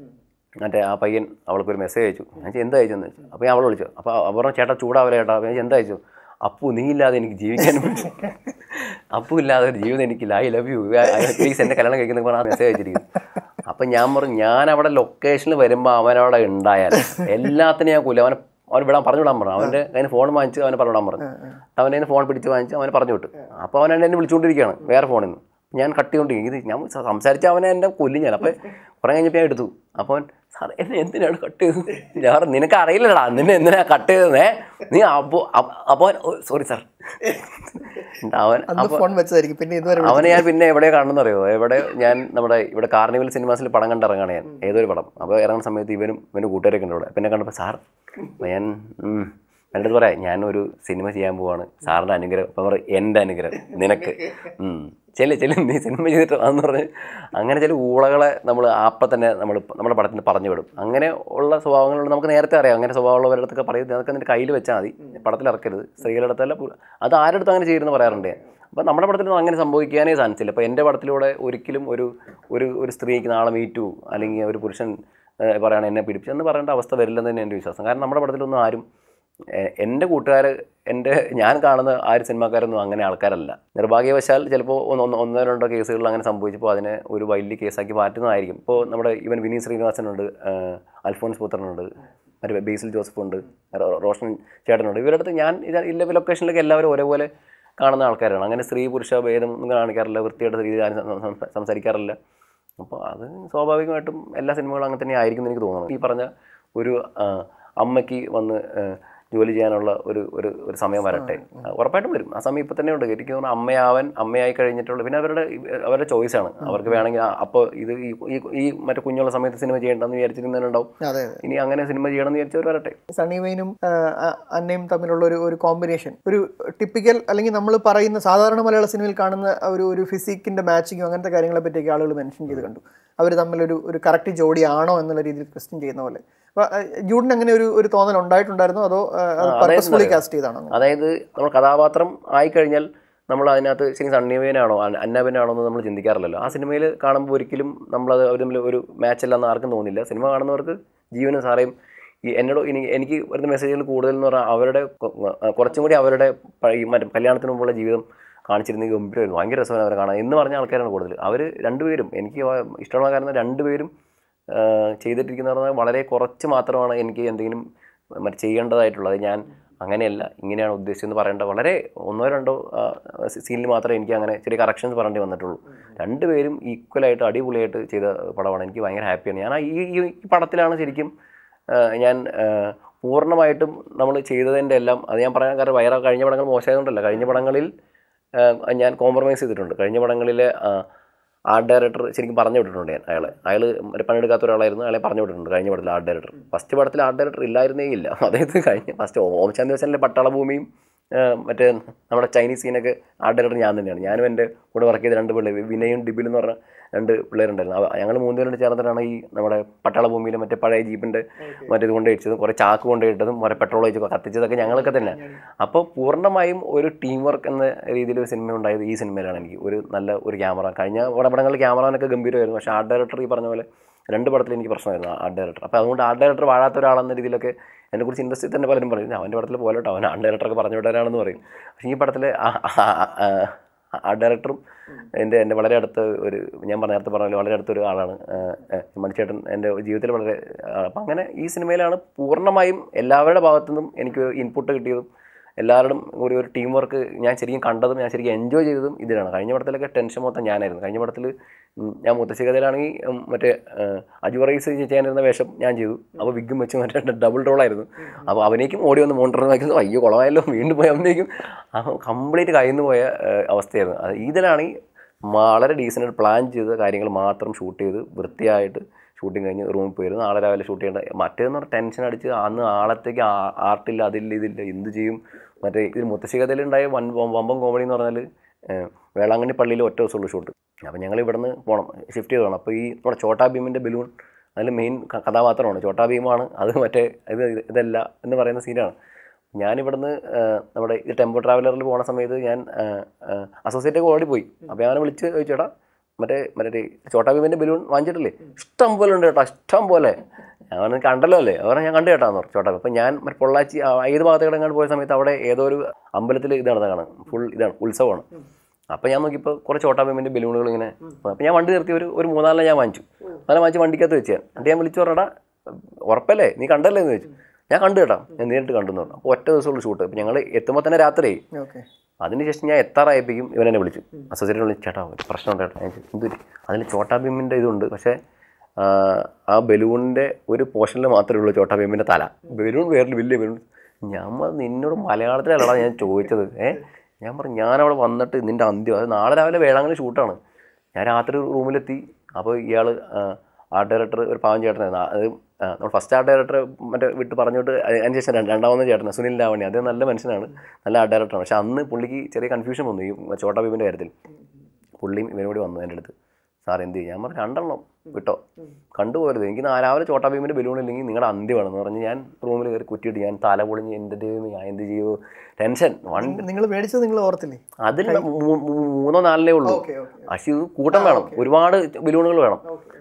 മറ്റേ ആ പയ്യൻ അവൾക്കൊരു മെസ്സേജ് അയച്ചു ഞാൻ ചോദിച്ചു, എന്താ അയച്ചെന്ന് ചോദിച്ചു അപ്പോൾ ഞാൻ അവളെ വിളിച്ചു അപ്പോൾ അവർ പറഞ്ഞു ചേട്ടാ ചൂടാവില്ല ചേട്ടാ അപ്പോൾ ഞാൻ ചോദിച്ചു, എന്താ അയച്ചു അപ്പു നീ ഇല്ലാതെ എനിക്ക് ജീവിക്കാൻ പറ്റും അപ്പു ഇല്ലാതെ ഒരു ജീവിതം എനിക്കില്ല ഐ ലവ് യു പ്ലീസ് എന്നെ കല്യാണം കഴിക്കുന്ന പറഞ്ഞാൽ മെസ്സേജ് അയച്ചിരിക്കുന്നു അപ്പം ഞാൻ പറഞ്ഞു ഞാൻ അവിടെ ലൊക്കേഷനിൽ വരുമ്പോൾ അവനവിടെ ഉണ്ടായാൽ എല്ലാത്തിനും ഞാൻ കൊല്ലും അവനെ അവൻ വിടാൻ പറഞ്ഞു വിടാൻ പറഞ്ഞു അവൻ്റെ കയ്യിൽ ഫോൺ വാങ്ങിച്ച് അവനെ പറഞ്ഞു വിടാൻ പറഞ്ഞു അവൻ്റെ കയ്യിൽ ഫോൺ പിടിച്ച് വാങ്ങിച്ച് അവനെ പറഞ്ഞു വിട്ടു അപ്പോൾ അവൻ എന്നെ വിളിച്ചുകൊണ്ടിരിക്കുകയാണ് വേറെ ഫോണിൽ നിന്ന് ഞാൻ കട്ട് ചെയ്തുകൊണ്ടിരിക്കും ഇത് ഞാൻ സംസാരിച്ച അവനെ എൻ്റെ കൊല്ലും ഞാൻ അപ്പോൾ കുറേ കഴിഞ്ഞപ്പോൾ ഞാൻ എടുത്തു അപ്പോൾ അവൻ സാർ എന്നെ എന്തിനാണ് കട്ട് ചെയ്തത് ഞാൻ പറഞ്ഞു, നിനക്ക് അറിയില്ലടാ നിന്നെ എന്തിനാ കട്ട് ചെയ്തതേ നീ അപ്പോൾ അപ്പോൾ സോറി സാർ അവൻ അന്ന് ഫോൺ വെച്ചതായിരിക്കും പിന്നെ ഇതുവരെ അവനെ ഞാൻ പിന്നെ എവിടെ കാണുന്ന അറിയോ എവിടെ ഞാൻ നമ്മുടെ ഇവിടെ കാർണിവൽ സിനിമാസിൽ പടം കണ്ടിറങ്ങാണ് ഞാൻ ഏതൊരു പടം അപ്പോൾ ഇറങ്ങുന്ന സമയത്ത് ഇവനും ഇവനും കൂട്ടുകാരൊക്കെ ഉണ്ട് ഇവിടെ പിന്നെ കണ്ടപ്പോൾ സാർ അപ്പോൾ ഞാൻ ഉം, എൻ്റെ അടുത്ത് പറയാം ഞാൻ ഒരു സിനിമ ചെയ്യാൻ പോവാണ് സാറിൻ്റെ അനുഗ്രഹം അപ്പം പറയും എൻ്റെ അനുഗ്രഹം നിനക്ക് ഉം. ചെല്ല് ചെല്ല് നീ സിനിമ ചെയ്തിട്ട് അതെന്ന് പറഞ്ഞ് അങ്ങനെ ചില ഊളകളെ നമ്മൾ അപ്പം തന്നെ നമ്മൾ നമ്മുടെ പടത്തിന് പറഞ്ഞു വിടും അങ്ങനെ ഉള്ള സ്വഭാവങ്ങളുണ്ട് നമുക്ക് നേരത്തെ അറിയാം അങ്ങനെ സ്വഭാവമുള്ളവരുടെ അടുത്തൊക്കെ പറയുന്നത് അതൊക്കെ നിന്റെ കയ്യിൽ വെച്ചാൽ മതി പടത്തിൽ ഇറക്കരുത് സ്ത്രീകളുടെ അടുത്തല്ല പു- അത് ആരുടെ അടുത്ത് അങ്ങനെ ചെയ്യുമെന്ന് പറയാറുണ്ട് ഞാൻ അപ്പോൾ നമ്മുടെ പടത്തിലൊന്നും അങ്ങനെ സംഭവിക്കാനേ ചാൻസ് ഇല്ല അപ്പോൾ എൻ്റെ പടത്തിലൂടെ ഒരിക്കലും ഒരു ഒരു ഒരു സ്ത്രീക്ക് നാളെ മീറ്റു അല്ലെങ്കിൽ ഒരു പുരുഷൻ ഏഹ്, പറയണം എന്നെ പിടിപ്പിച്ചെന്ന് പറയേണ്ട അവസ്ഥ വരില്ലെന്ന് തന്നെ എൻ്റെ വിശ്വാസം കാരണം നമ്മുടെ പടത്തിലൊന്നും ആരും എ- എൻ്റെ കൂട്ടുകാർ എൻ്റെ ഞാൻ കാണുന്ന ആര് സിനിമാക്കാരൊന്നും അങ്ങനെ ആൾക്കാരല്ല നിർഭാഗ്യവശാൽ ചിലപ്പോൾ ഒന്ന് ഒന്ന് ഒന്നോ രണ്ടോ കേസുകളിൽ അങ്ങനെ സംഭവിച്ചപ്പോൾ അതിനെ ഒരു വലിയ കേസാക്കി മാറ്റുന്നതായിരിക്കും ഇപ്പോൾ നമ്മുടെ ഇവൻ വിനീത് ശ്രീനിവാസനുണ്ട് ഏഹ്, അൽഫോൻസ് പുത്രനുണ്ട് മറ്റേ ബേസിൽ ജോസഫ് ഉണ്ട് റോ- റോഷൻ ചേട്ടനുണ്ട് ഇവരുടെ അടുത്ത് ഞാൻ ഇത് ഇല്ല ലൊക്കേഷനിലൊക്കെ എല്ലാവരും ഒരേപോലെ കാണുന്ന ആൾക്കാരാണ് അങ്ങനെ സ്ത്രീ പുരുഷ ഭേദം ഒന്നും കാണിക്കാറില്ല വൃത്തിയായിട്ട് രീതിയിൽ ആരും സം- സം- സംസാരിക്കാറില്ല അപ്പോൾ അത് സ്വാഭാവികമായിട്ടും എല്ലാ സിനിമകളും അങ്ങനെ തന്നെ ആയിരിക്കും എന്ന് എനിക്ക് തോന്നുന്നു ഈ പറഞ്ഞ ഒരു ആ, അമ്മയ്ക്ക് വന്ന് ആ, ജോലി ചെയ്യാനുള്ള ഒരു ഒരു ഒരു സമയം വരട്ടെ ആ, ഉറപ്പായിട്ടും വരും ആ സമയം ഇപ്പം തന്നെ ഉണ്ട് എനിക്ക് തോന്നുന്നു അമ്മയാവാൻ അമ്മയായി കഴിഞ്ഞിട്ടുള്ള പിന്നെ അവരുടെ അവരുടെ ചോയ്സാണ് അവർക്ക് വേണമെങ്കിൽ അപ്പോൾ ഇത് ഈ ഈ- ഈ മറ്റേ കുഞ്ഞുള്ള സമയത്ത് സിനിമ ചെയ്യേണ്ടെന്ന് വിചാരിച്ചിരുന്നതിനുണ്ടാവും അതെ ഇനി അങ്ങനെ സിനിമ ചെയ്യണമെന്ന് വിചാരിച്ചവർ വരട്ടെ സണ്ണി വെയിനും ആ, ആ, അന്നയും തമ്മിലുള്ള ഒരു ഒരു കോമ്പിനേഷൻ ഒരു ടിപ്പിക്കൽ അല്ലെങ്കിൽ നമ്മൾ പറയുന്ന സാധാരണ മലയാള സിനിമയിൽ കാണുന്ന ഒരു ഒരു ഫിസിക്കിന്റെ മാച്ചിങ്ങും അങ്ങനത്തെ കാര്യങ്ങളെ പറ്റിയൊക്കെ ആളുകൾ മെൻഷൻ ചെയ്ത് കണ്ടു അവർ തമ്മിലൊരു ഒരു കറക്റ്റ് ജോഡിയാണോ എന്നുള്ള രീതിയിൽ ക്വസ്റ്റ്യൻ ചെയ്യുന്ന പോലെ അപ്പോൾ ജൂഡിന് അങ്ങനെ ഒരു ഒരു തോന്നൽ ഉണ്ടായിട്ടുണ്ടായിരുന്നോ അതോ ആ, അത് പർപ്പസ്ഫുള്ളി കാസ്റ്റ് ചെയ്താണോ അതായത് നമ്മൾ കഥാപാത്രം ആയിക്കഴിഞ്ഞാൽ നമ്മൾ അതിനകത്ത് ശരി സണ്ണിവേനാണോ അന്നബനാണോ എന്ന് നമ്മൾ ചിന്തിക്കാറില്ലല്ലോ ആ സിനിമയിൽ കാണുമ്പോൾ ഒരിക്കലും നമ്മളത് അവർ തമ്മിൽ ഒരു മാച്ച് അല്ലെന്ന് ആർക്കും തോന്നില്ല സിനിമ കാണുന്നവർക്ക് ജീവനും സാറേയും ഈ എന്നോട് ഇനി എനിക്ക് വരുന്ന മെസ്സേജുകൾ കൂടുതൽ എന്ന് പറഞ്ഞാൽ അവരുടെ കൊ- ആ, കുറച്ചും കൂടി അവരുടെ പഴയ ഈ മറ്റേ കല്യാണത്തിന് മുമ്പുള്ള ജീവിതം കാണിച്ചിരുന്നെങ്കിൽ ഗംഭീരമായിരുന്നു ഭയങ്കര രസമാണ് അവരെ കാണാൻ എന്ന് പറഞ്ഞ ആൾക്കാരാണ് കൂടുതൽ അവർ രണ്ടുപേരും എനിക്ക് ഇഷ്ടമുള്ള കാരണം രണ്ടുപേരും ആ, ചെയ്തിട്ടിരിക്കുന്ന പറഞ്ഞാൽ വളരെ കുറച്ച് മാത്രമാണ് എനിക്ക് എന്തെങ്കിലും മറ്റേ ചെയ്യേണ്ടതായിട്ടുള്ളത് ഞാൻ അങ്ങനെയല്ല ഇങ്ങനെയാണ് ഉദ്ദേശിച്ചതെന്ന് പറയേണ്ട വളരെ ഒന്നോ രണ്ടോ സീനിൽ മാത്രമേ എനിക്ക് അങ്ങനെ ചെറിയ കറക്ഷൻസ് പറയേണ്ടി വന്നിട്ടുള്ളൂ രണ്ടുപേരും ഈക്വലായിട്ട് അടിപൊളിയായിട്ട് ചെയ്ത പടമാണ് എനിക്ക് ഭയങ്കര ഹാപ്പിയാണ് ഞാൻ ആ ഈ ഈ ഈ പടത്തിലാണ് ശരിക്കും ആ, ഞാൻ ആ, പൂർണ്ണമായിട്ടും നമ്മൾ ചെയ്തതിൻ്റെ എല്ലാം അത് ഞാൻ പറയാൻ കാരണം വയറ കഴിഞ്ഞ പടങ്ങൾ മോശമായതുകൊണ്ടല്ല കഴിഞ്ഞ പടങ്ങളിൽ ആ, ഞാൻ കോംപ്രമൈസ് ചെയ്തിട്ടുണ്ട് കഴിഞ്ഞ പടങ്ങളിലെ ആർട്ട് ഡയറക്ടർ ശരിക്കും പറഞ്ഞു വിട്ടിട്ടുണ്ട് ഞാൻ അയാളെ അയാൾ മറ്റേ പണിയെടുക്കാത്ത ഒരാളായിരുന്നു അയാളെ പറഞ്ഞു വിട്ടിട്ടുണ്ട് കഴിഞ്ഞ പടത്തിൽ ആർട്ട് ഡയറക്ടർ ഫസ്റ്റ് പടത്തിൽ ആർട്ട് ഡയറക്ടർ ഇല്ലായിരുന്നേ ഇല്ല അതായത് കഴിഞ്ഞ ഫസ്റ്റ് ഓം ശാന്തി വശനിലെ പട്ടാളഭൂമിയും ആ, മറ്റേ നമ്മുടെ ചൈനീസ് സീനൊക്കെ ആർട്ട് ഡയറക്ടർ ഞാൻ തന്നെയാണ് ഞാനും എൻ്റെ കൂടെ വർക്ക് ചെയ്ത രണ്ട് പിള്ളേർ വിനയും ഡിബിൽ എന്ന് പറഞ്ഞ രണ്ട് പിള്ളേരുണ്ടായിരുന്നു അവ- ഞങ്ങൾ മൂന്നുപേരോട് ചേർന്നിട്ടാണ് ഈ നമ്മുടെ പട്ടാളഭൂമിയിലെ മറ്റേ പഴയ ജീപ്പിൻ്റെ മറ്റേ ഇത് കൊണ്ടുപോയിട്ടതും കുറേ ചാക്ക് കൊണ്ടുപോയിട്ടതും കുറേ പെട്രോൾ ഒഴിച്ച് കത്തിച്ചതൊക്കെ ഞങ്ങളൊക്കെ തന്നെ അപ്പോൾ പൂർണ്ണമായും ഒരു ടീം വർക്ക് എന്ന രീതിയിൽ ഒരു സിനിമ ഉണ്ടായത് ഈ സിനിമയിലാണ് എനിക്ക് ഒരു നല്ല ഒരു ക്യാമറ കഴിഞ്ഞ പടങ്ങളിൽ ക്യാമറാനൊക്കെ ഗംഭീരമായിരുന്നു പക്ഷേ ആർട്ട് ഡയറക്ടർ ഈ പറഞ്ഞ പോലെ രണ്ട് പടത്തിൽ എനിക്ക് പ്രശ്നമായിരുന്നു ആർട്ട് ഡയറക്ടർ അപ്പോൾ അതുകൊണ്ട് ആർട്ട് ഡയറക്ടർ വാഴാത്ത ഒരാളെന്ന രീതിയിലൊക്കെ എന്നെക്കുറിച്ച് ഇൻഡസ്ട്രി തന്നെ പലരും പറയും അവൻ്റെ പടത്തിൽ പോലെ കേട്ടോ അവൻ ആർട്ട് ഡയറക്ടറൊക്കെ പറഞ്ഞു വിടാനാണെന്ന് പറയും പക്ഷേ ഈ പടത്തിൽ ആർട്ട് ഡയറക്ടറും എൻ്റെ എൻ്റെ വളരെ അടുത്ത ഒരു ഞാൻ പറഞ്ഞ നേരത്തെ പറഞ്ഞ പോലെ വളരെ അടുത്തൊരു ആളാണ് ആ, ആ, മണിച്ചേട്ടൻ എൻ്റെ ജീവിതത്തിൽ വളരെ അപ്പം അങ്ങനെ ഈ സിനിമയിലാണ് പൂർണ്ണമായും എല്ലാവരുടെ ഭാഗത്തുനിന്നും എനിക്ക് ഇൻപുട്ട് കിട്ടിയതും എല്ലാവരുടെയും ഒരു ഒരു ടീം വർക്ക് ഞാൻ ശരിക്കും കണ്ടതും ഞാൻ ശരിക്കും എൻജോയ് ചെയ്തതും ഇതിലാണ് കഴിഞ്ഞ പടത്തിലൊക്കെ ടെൻഷൻ മൊത്തം ഞാനായിരുന്നു കഴിഞ്ഞ പടത്തിൽ ഉം, ഞാൻ മുത്തശ്ശി കഥയിലാണെങ്കിൽ ഉം, മറ്റേ ആ, അജു റൈസ് ചെയ്യാനിരുന്ന വേഷം ഞാൻ ചെയ്തു അപ്പോൾ വിഗും വെച്ച് മറ്റേ ഡബിൾ റോളായിരുന്നു അപ്പോൾ അവനേക്കും ഓടി വന്ന് മോണ്ടർ വയ്ക്കുന്നു അയ്യോ കുളമായല്ലോ വീണ്ടും പോയി അവനേക്കും കംപ്ലീറ്റ് കയ്യിൽ പോയ ആ, അവസ്ഥയായിരുന്നു അത് ഇതിലാണെങ്കിൽ വളരെ ഡീസൻ്റ് പ്ലാൻ ചെയ്ത കാര്യങ്ങൾ മാത്രം ഷൂട്ട് ചെയ്ത് വൃത്തിയായിട്ട് ഷൂട്ടിങ് കഴിഞ്ഞ് റൂമിൽ പോയിരുന്നു നാളെ രാവിലെ ഷൂട്ട് ചെയ്യേണ്ട മറ്റേന്ന് പറഞ്ഞാൽ ടെൻഷൻ അടിച്ച് അന്ന് ആളത്തേക്ക് ആ- ആർട്ടില്ല അതില്ല ഇതില്ല എന്ത് ചെയ്യും മറ്റേ ഇതിൽ മുത്തശ്ശി കഥയിലുണ്ടായ വൻ വമ്പം കോമഡി എന്ന് പറഞ്ഞാൽ ഏഹ്, വേളാങ്കണ്ണി പള്ളിയിൽ ഒറ്റ ദിവസമുള്ളൂ ഷൂട്ട് അപ്പോൾ ഞങ്ങൾ ഇവിടുന്ന് പോകണം ഷിഫ്റ്റ് ചെയ്ത് പോകണം അപ്പോൾ ഈ നമ്മുടെ ചോട്ടാ ഭീമിൻ്റെ ബലൂൺ അതിൽ മെയിൻ കഥാപാത്രമാണ് ചോട്ടാ ഭീമാണ് അത് മറ്റേ ഇത് ഇതല്ല എന്ന് പറയുന്ന സീനാണ് ഞാനിവിടുന്ന് ഏഹ്, നമ്മുടെ ഈ ടെമ്പോ ട്രാവലറിൽ പോണ സമയത്ത് ഞാൻ അസോസിയേറ്റ് ഓടിപ്പോയി അപ്പോൾ ഞാൻ വിളിച്ച് ചോദിച്ചേട്ടാ മറ്റേ മറ്റേ ചോട്ടാ ഭീമിൻ്റെ ബലൂൺ വാങ്ങിച്ചിട്ടില്ലേ ഇഷ്ടം പോലെ ഉണ്ട് കേട്ടോ ഇഷ്ടം പോലെ അവൻ കണ്ടല്ലോ അല്ലേ അവരെ ഞാൻ കണ്ടു കേട്ടാന്ന് പറഞ്ഞു ചോട്ടാ അപ്പം ഞാൻ മറ്റേ പൊള്ളാച്ചി ആ, ഏത് ഭാഗത്തേക്ക് എങ്ങാണ്ട് പോയ സമയത്ത് അവിടെ ഏതോ ഒരു അമ്പലത്തിൽ ഇത് നടന്നതാണ് ഫുൾ ഇതാണ് ഉത്സവമാണ് അപ്പം ഞാൻ നോക്കിയപ്പോൾ കുറേ ചോട്ടാ ഭീമിൻ്റെ ബലൂണുകൾ ഇങ്ങനെ അപ്പം ഞാൻ വണ്ടി നിർത്തി ഒരു ഒരു മൂന്നാലെണ്ണം ഞാൻ വാങ്ങിച്ചു അങ്ങനെ വാങ്ങിച്ച് വണ്ടിക്കകത്ത് വെച്ച് ഞാൻ എന്നിട്ട് ഞാൻ വിളിച്ചു പറഞ്ഞടാ ഉറപ്പല്ലേ നീ കണ്ടല്ലേ എന്ന് ചോദിച്ചു ഞാൻ കണ്ടു കേട്ടോ ഞാൻ നേരിട്ട് കണ്ടു എന്ന് പറഞ്ഞു അപ്പോൾ ഒറ്റ ദിവസമുള്ള ഷൂട്ട് അപ്പം ഞങ്ങൾ എത്തുമ്പോൾ തന്നെ രാത്രി ഓക്കെ അതിനുശേഷം ഞാൻ എത്താറായപ്പോഴേക്കും ഇവൻ എന്നെ വിളിച്ചു അസോസിയേറ്റ് വിളിച്ചു ചേട്ടാ ഒരു പ്രശ്നമുണ്ട് ചേട്ടാ ഞാൻ ചോദിച്ചു, എന്ത് പറ്റി?" അതിൽ ചോട്ടാ ഭീമിൻ്റെ ഇതുണ്ട് പക്ഷേ ആ, ആ ബലൂണിൻ്റെ ഒരു പോർഷനിൽ മാത്രമേ ഉള്ളൂ ചോട്ടാ ഭീമിൻ്റെ തല ബലൂൺ വേറെ വലിയ ബലൂൺ ഞാൻ പറഞ്ഞു, നിന്നോട് മലയാളത്തിലല്ലടാ ഞാൻ ചോദിച്ചത് ഏ ഞാൻ പറഞ്ഞു ഞാനവിടെ വന്നിട്ട് നിൻ്റെ അന്ത്യം അത് നാളെ രാവിലെ വേളാങ്കണ്ണി ഷൂട്ടാണ് ഞാൻ രാത്രി റൂമിലെത്തി അപ്പോൾ ഇയാൾ ആർട്ട് ഡയറക്ടർ ഒരു പാവം ചേട്ടനായിരുന്നു ആ, അത് ആ, നമ്മൾ ഫസ്റ്റ് ആർട്ട് ഡയറക്ടർ മറ്റേ വിട്ട് പറഞ്ഞിട്ട് അതിന് ശേഷം രണ്ട് രണ്ടാമത്തെ ചേട്ടനാണ് സുനിൽ ലാവണി അദ്ദേഹം നല്ല മനുഷ്യനാണ് നല്ല ആർട്ട് ഡയറക്ടറാണ് പക്ഷെ അന്ന് പുള്ളിക്ക് ചെറിയ കൺഫ്യൂഷൻ വന്നു ഈ ചോട്ടാ ഭീമിൻ്റെ കാര്യത്തിൽ പുള്ളിയും ഇവനും കൂടി വന്നു എൻ്റെ അടുത്ത് സാർ എന്ത് ചെയ്യും ഞാൻ പറഞ്ഞു രണ്ടെണ്ണം വിട്ടോ കണ്ടുപോരുത് എനിക്ക് നാ- രാവിലെ ചോട്ടാ ഭീമിൻ്റെ ബലൂൺ ഇല്ലെങ്കിൽ നിങ്ങളുടെ അന്ത്യമാണെന്ന് പറഞ്ഞ് ഞാൻ റൂമിൽ കയറി കുറ്റിയിട്ട് ഞാൻ തല പൊളിഞ്ഞ് എൻ്റെ ദൈവമേ ഞാൻ എന്ത് ചെയ്യുമോ ടെൻഷൻ വൺ നിങ്ങൾ മേടിച്ചത് നിങ്ങൾ ഓർത്തില്ലേ അതിൽ മൂ- മൂ- മൂന്നോ നാലിലേ ഉള്ളൂ ഓക്കെ ഓക്കെ പക്ഷേ ഇത് കൂട്ടം വേണം ഒരുപാട് ബലൂണുകൾ വേണം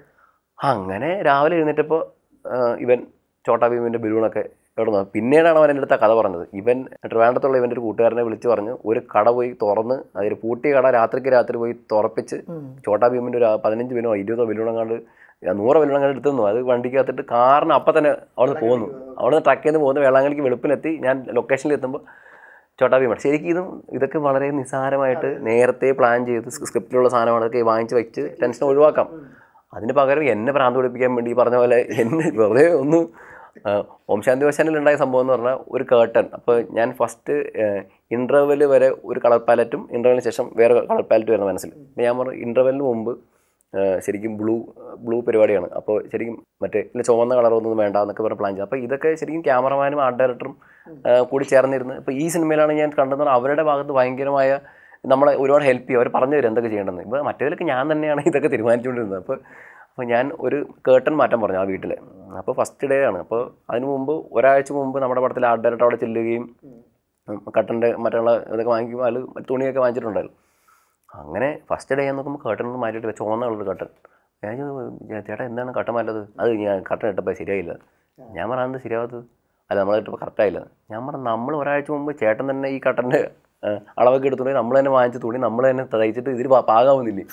അങ്ങനെ രാവിലെ എഴുന്നേറ്റപ്പോൾ ഇവൻ ചോട്ടാ ഭീമിൻ്റെ ബലൂണൊക്കെ എവിടെ നിന്ന് പിന്നീടാണ് അവൻ എൻ്റെ അടുത്ത കഥ പറഞ്ഞത് ഇവൻ ട്രിവാൻഡ്രത്തുള്ള ഇവൻ്റെ ഒരു കൂട്ടുകാരനെ വിളിച്ച് പറഞ്ഞു ഒരു കട പോയി തുറന്ന് അതിൽ പൂട്ടിയ കട രാത്രിക്ക് രാത്രി പോയി തുറപ്പിച്ച് ചോട്ടാ ഭീമിൻ്റെ ഒരു പതിനഞ്ച് ബലൂണോ ഇരുപതോ ബലൂണോ കണ്ട് നൂറ് ബലൂണോ കണ്ട് എടുത്തു അത് വണ്ടിക്കകത്തിട്ട് കാറിന് അപ്പം തന്നെ അവിടെ നിന്ന് പോന്നു അവിടെ നിന്ന് ട്രക്കിൽ നിന്ന് പോകുന്നു വേളാങ്കലിക്ക് വെളുപ്പിനെത്തി ഞാൻ ലൊക്കേഷനിൽ എത്തുമ്പോൾ ചോട്ടാ ഭീമ ശരിക്കും ഇതും ഇതൊക്കെ വളരെ നിസ്സാരമായിട്ട് നേരത്തെ പ്ലാൻ ചെയ്ത് സ്ക്രിപ്റ്റിലുള്ള സാധനമാണ് അതൊക്കെ വാങ്ങിച്ച് വെച്ച് ടെൻഷൻ ഒഴിവാക്കാം അതിന് പകരം എന്നെ ഭ്രാന്ത് പിടിപ്പിക്കാൻ വേണ്ടി ഈ പറഞ്ഞ പോലെ എന്നെ വെറുതെ ഒന്ന് ആ, ഓം ശാന്തി വശാനിൽ ഉണ്ടായ സംഭവം എന്ന് പറഞ്ഞാൽ ഒരു കേട്ടൺ അപ്പോൾ ഞാൻ ഫസ്റ്റ് ഇൻ്റർവെൽ വരെ ഒരു കളർ പാലറ്റും ഇൻ്റർവെലിന് ശേഷം വേറെ കളർ പാലറ്റ് വരുന്ന മനസ്സിൽ അപ്പോൾ ഞാൻ പറഞ്ഞു ഇൻ്റർവെലിന് മുമ്പ് ആ, ശരിക്കും ബ്ലൂ ബ്ലൂ പരിപാടിയാണ് അപ്പോൾ ശരിക്കും മറ്റേ ഇല്ല ചുവന്ന കളറൊന്നും വേണ്ട എന്നൊക്കെ പറഞ്ഞ് പ്ലാൻ ചെയ്തു അപ്പോൾ ഇതൊക്കെ ശരിക്കും ക്യാമറമാനും ആർട്ട് ഡയറക്ടറും ആ, കൂടി ചേർന്നിരുന്ന് ഇപ്പോൾ ഈ സിനിമയിലാണ് ഞാൻ കണ്ടെന്ന് പറഞ്ഞാൽ അവരുടെ ഭാഗത്ത് ഭയങ്കരമായ നമ്മളെ ഒരുപാട് ഹെൽപ്പ് ചെയ്യും അവർ പറഞ്ഞു തരും എന്തൊക്കെ ചെയ്യേണ്ടതെന്ന് ഇപ്പോൾ മറ്റേതിലൊക്കെ ഞാൻ തന്നെയാണ് ഇതൊക്കെ തീരുമാനിച്ചുകൊണ്ടിരുന്നത് അപ്പോൾ അപ്പോൾ ഞാൻ ഒരു കേട്ടൺ മാറ്റാൻ പറഞ്ഞു ആ വീട്ടിൽ അപ്പോൾ ഫസ്റ്റ് ഡേ ആണ് അപ്പോൾ അതിന് മുമ്പ് ഒരാഴ്ച മുമ്പ് നമ്മുടെ പടത്തിൽ ആർട്ട് ഡയറക്ടർ അവിടെ ചെല്ലുകയും കട്ടൻ്റെ മറ്റുള്ള ഇതൊക്കെ വാങ്ങിക്കുമ്പോൾ അതിൽ തുണിയൊക്കെ വാങ്ങിച്ചിട്ടുണ്ടായിരുന്നു അങ്ങനെ ഫസ്റ്റ് ഡേ നോക്കുമ്പോൾ കട്ടൺ ഒന്നും മാറ്റിയിട്ടില്ല ചുവന്ന കളർ കട്ടൺ ഞാൻ ചോദിച്ചു, ചേട്ടാ എന്താണ് കട്ടൻ മാറ്റത് അത് ഞാൻ കട്ടൻ ഇട്ടപ്പോൾ ശരിയായില്ല ഞാൻ പറഞ്ഞത് ശരിയാവാത്തത് അല്ല നമ്മൾ ഇട്ടപ്പോൾ കറക്റ്റായില്ല ഞാൻ പറഞ്ഞു നമ്മൾ ഒരാഴ്ച മുമ്പ് ചേട്ടൻ തന്നെ ഈ കട്ടൻ്റെ അളവൊക്കെ എടുത്തുകൊണ്ട് നമ്മൾ തന്നെ വാങ്ങിച്ച തുണി നമ്മൾ തന്നെ തയ്ച്ചിട്ട് ഇതിൽ പാ- പാകാവുന്നില്ലേ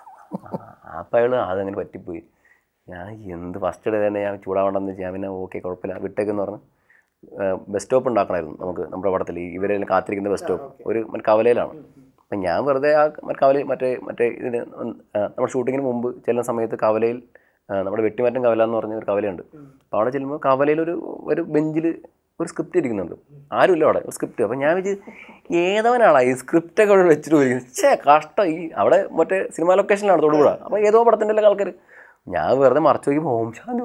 അപ്പം അയാൾ അതങ്ങനെ പറ്റിപ്പോയി ഞാൻ എന്ത് ഫസ്റ്റ് ഡേ തന്നെ ഞാൻ ചൂടാവണ്ടെന്ന് വെച്ച് ഞാൻ പിന്നെ ഓക്കെ കുഴപ്പമില്ല വിട്ടേക്കെന്ന് പറഞ്ഞ് ബസ് സ്റ്റോപ്പ് ഉണ്ടാക്കണമായിരുന്നു നമുക്ക് നമ്മുടെ പടത്തിൽ ഈ ഇവരെല്ലാം കാത്തിരിക്കുന്ന ബസ് സ്റ്റോപ്പ് ഒരു മറ്റേ കവലയിലാണ് അപ്പം ഞാൻ വെറുതെ ആ മറ്റേ കവല മറ്റേ മറ്റേ ഇതിന് ഒന്ന്, ആ, നമ്മുടെ ഷൂട്ടിങ്ങിന് മുമ്പ് ചെല്ലുന്ന സമയത്ത് കവലയിൽ ആ, നമ്മുടെ വെട്ടിമാറ്റം കവല എന്ന് പറഞ്ഞ ഒരു കവലയുണ്ട് അപ്പോൾ അവിടെ ചെല്ലുമ്പോൾ കവലയിൽ ഒരു ഒരു ബെഞ്ചിൽ ഒരു സ്ക്രിപ്റ്റ് ഇരിക്കുന്നുണ്ട് ആരുമില്ല അവിടെ ഒരു സ്ക്രിപ്റ്റ് അപ്പം ഞാൻ വെച്ച് ഏതവനാളാ ഈ സ്ക്രിപ്റ്റൊക്കെ അവിടെ വെച്ചിട്ട് പോയി ഛേ കഷ്ടം ഈ അവിടെ മറ്റേ സിനിമ ലൊക്കേഷനിലാണ് തൊടുപുഴ അപ്പോൾ ഏതോ പടത്തിൻ്റെ എല്ലാ ആൾക്കാർ ഞാൻ വെറുതെ മറച്ചു നോക്കിയപ്പോൾ ഓം ശാന്തി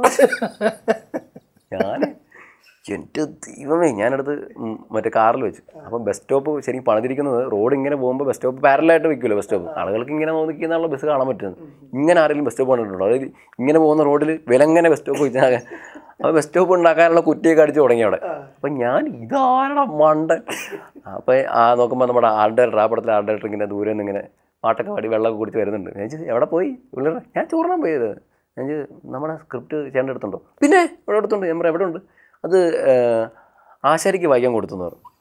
ഞാൻ എൻ്റെ ദൈവമേ ഞാനടുത്ത് ഉം മറ്റേ കാറിൽ വെച്ചു അപ്പം ബസ് സ്റ്റോപ്പ് ശരിക്കും പണിതിരിക്കുന്നത് റോഡ് ഇങ്ങനെ പോകുമ്പോൾ ബസ് സ്റ്റോപ്പ് പാരലായിട്ട് വെക്കുമല്ലോ ബസ് സ്റ്റോപ്പ് ആളുകൾക്ക് ഇങ്ങനെ നോക്കിക്കുന്നുള്ള ബസ് കാണാൻ പറ്റുന്നത് ഇങ്ങനെ ആരെങ്കിലും ബസ് സ്റ്റോപ്പ് കണ്ടിട്ടുണ്ടോ അതായത് ഇങ്ങനെ പോകുന്ന റോഡിൽ വിലങ്ങനെ ബസ് സ്റ്റോപ്പ് വെച്ചാൽ അപ്പോൾ ബസ് സ്റ്റോപ്പ് ഉണ്ടാക്കാനുള്ള കുറ്റിയൊക്കെ അടിച്ച് തുടങ്ങി അവിടെ അപ്പം ഞാൻ ഇതാരടാ മണ്ടൻ അപ്പോൾ ആ നോക്കുമ്പോൾ നമ്മുടെ ആർട്ട് ഡയറക്ടർ ആ പടത്തിലെ ആർട്ട് ഡയറക്ടർ ഇങ്ങനെ ദൂരെ നിന്ന് ഇങ്ങനെ പാട്ടൊക്കെ പാടി വെള്ളമൊക്കെ കുടിച്ച് വരുന്നുണ്ട് ഞാൻ ചോദിച്ചു എവിടെ പോയി പിള്ളേർ ഞാൻ ചോറിനാൻ പോയത് ഞാൻ ചോദിച്ചു നമ്മുടെ സ്ക്രിപ്റ്റ് ചേട്ടൻ എടുത്തുണ്ടോ പിന്നെ ഇവിടെ എടുത്തുണ്ട് ഞാൻ പറയാം എവിടെ ഉണ്ട് അത് ഏഹ്, ആശാരിക്ക് വായിക്കാൻ കൊടുത്തു എന്ന് പറഞ്ഞു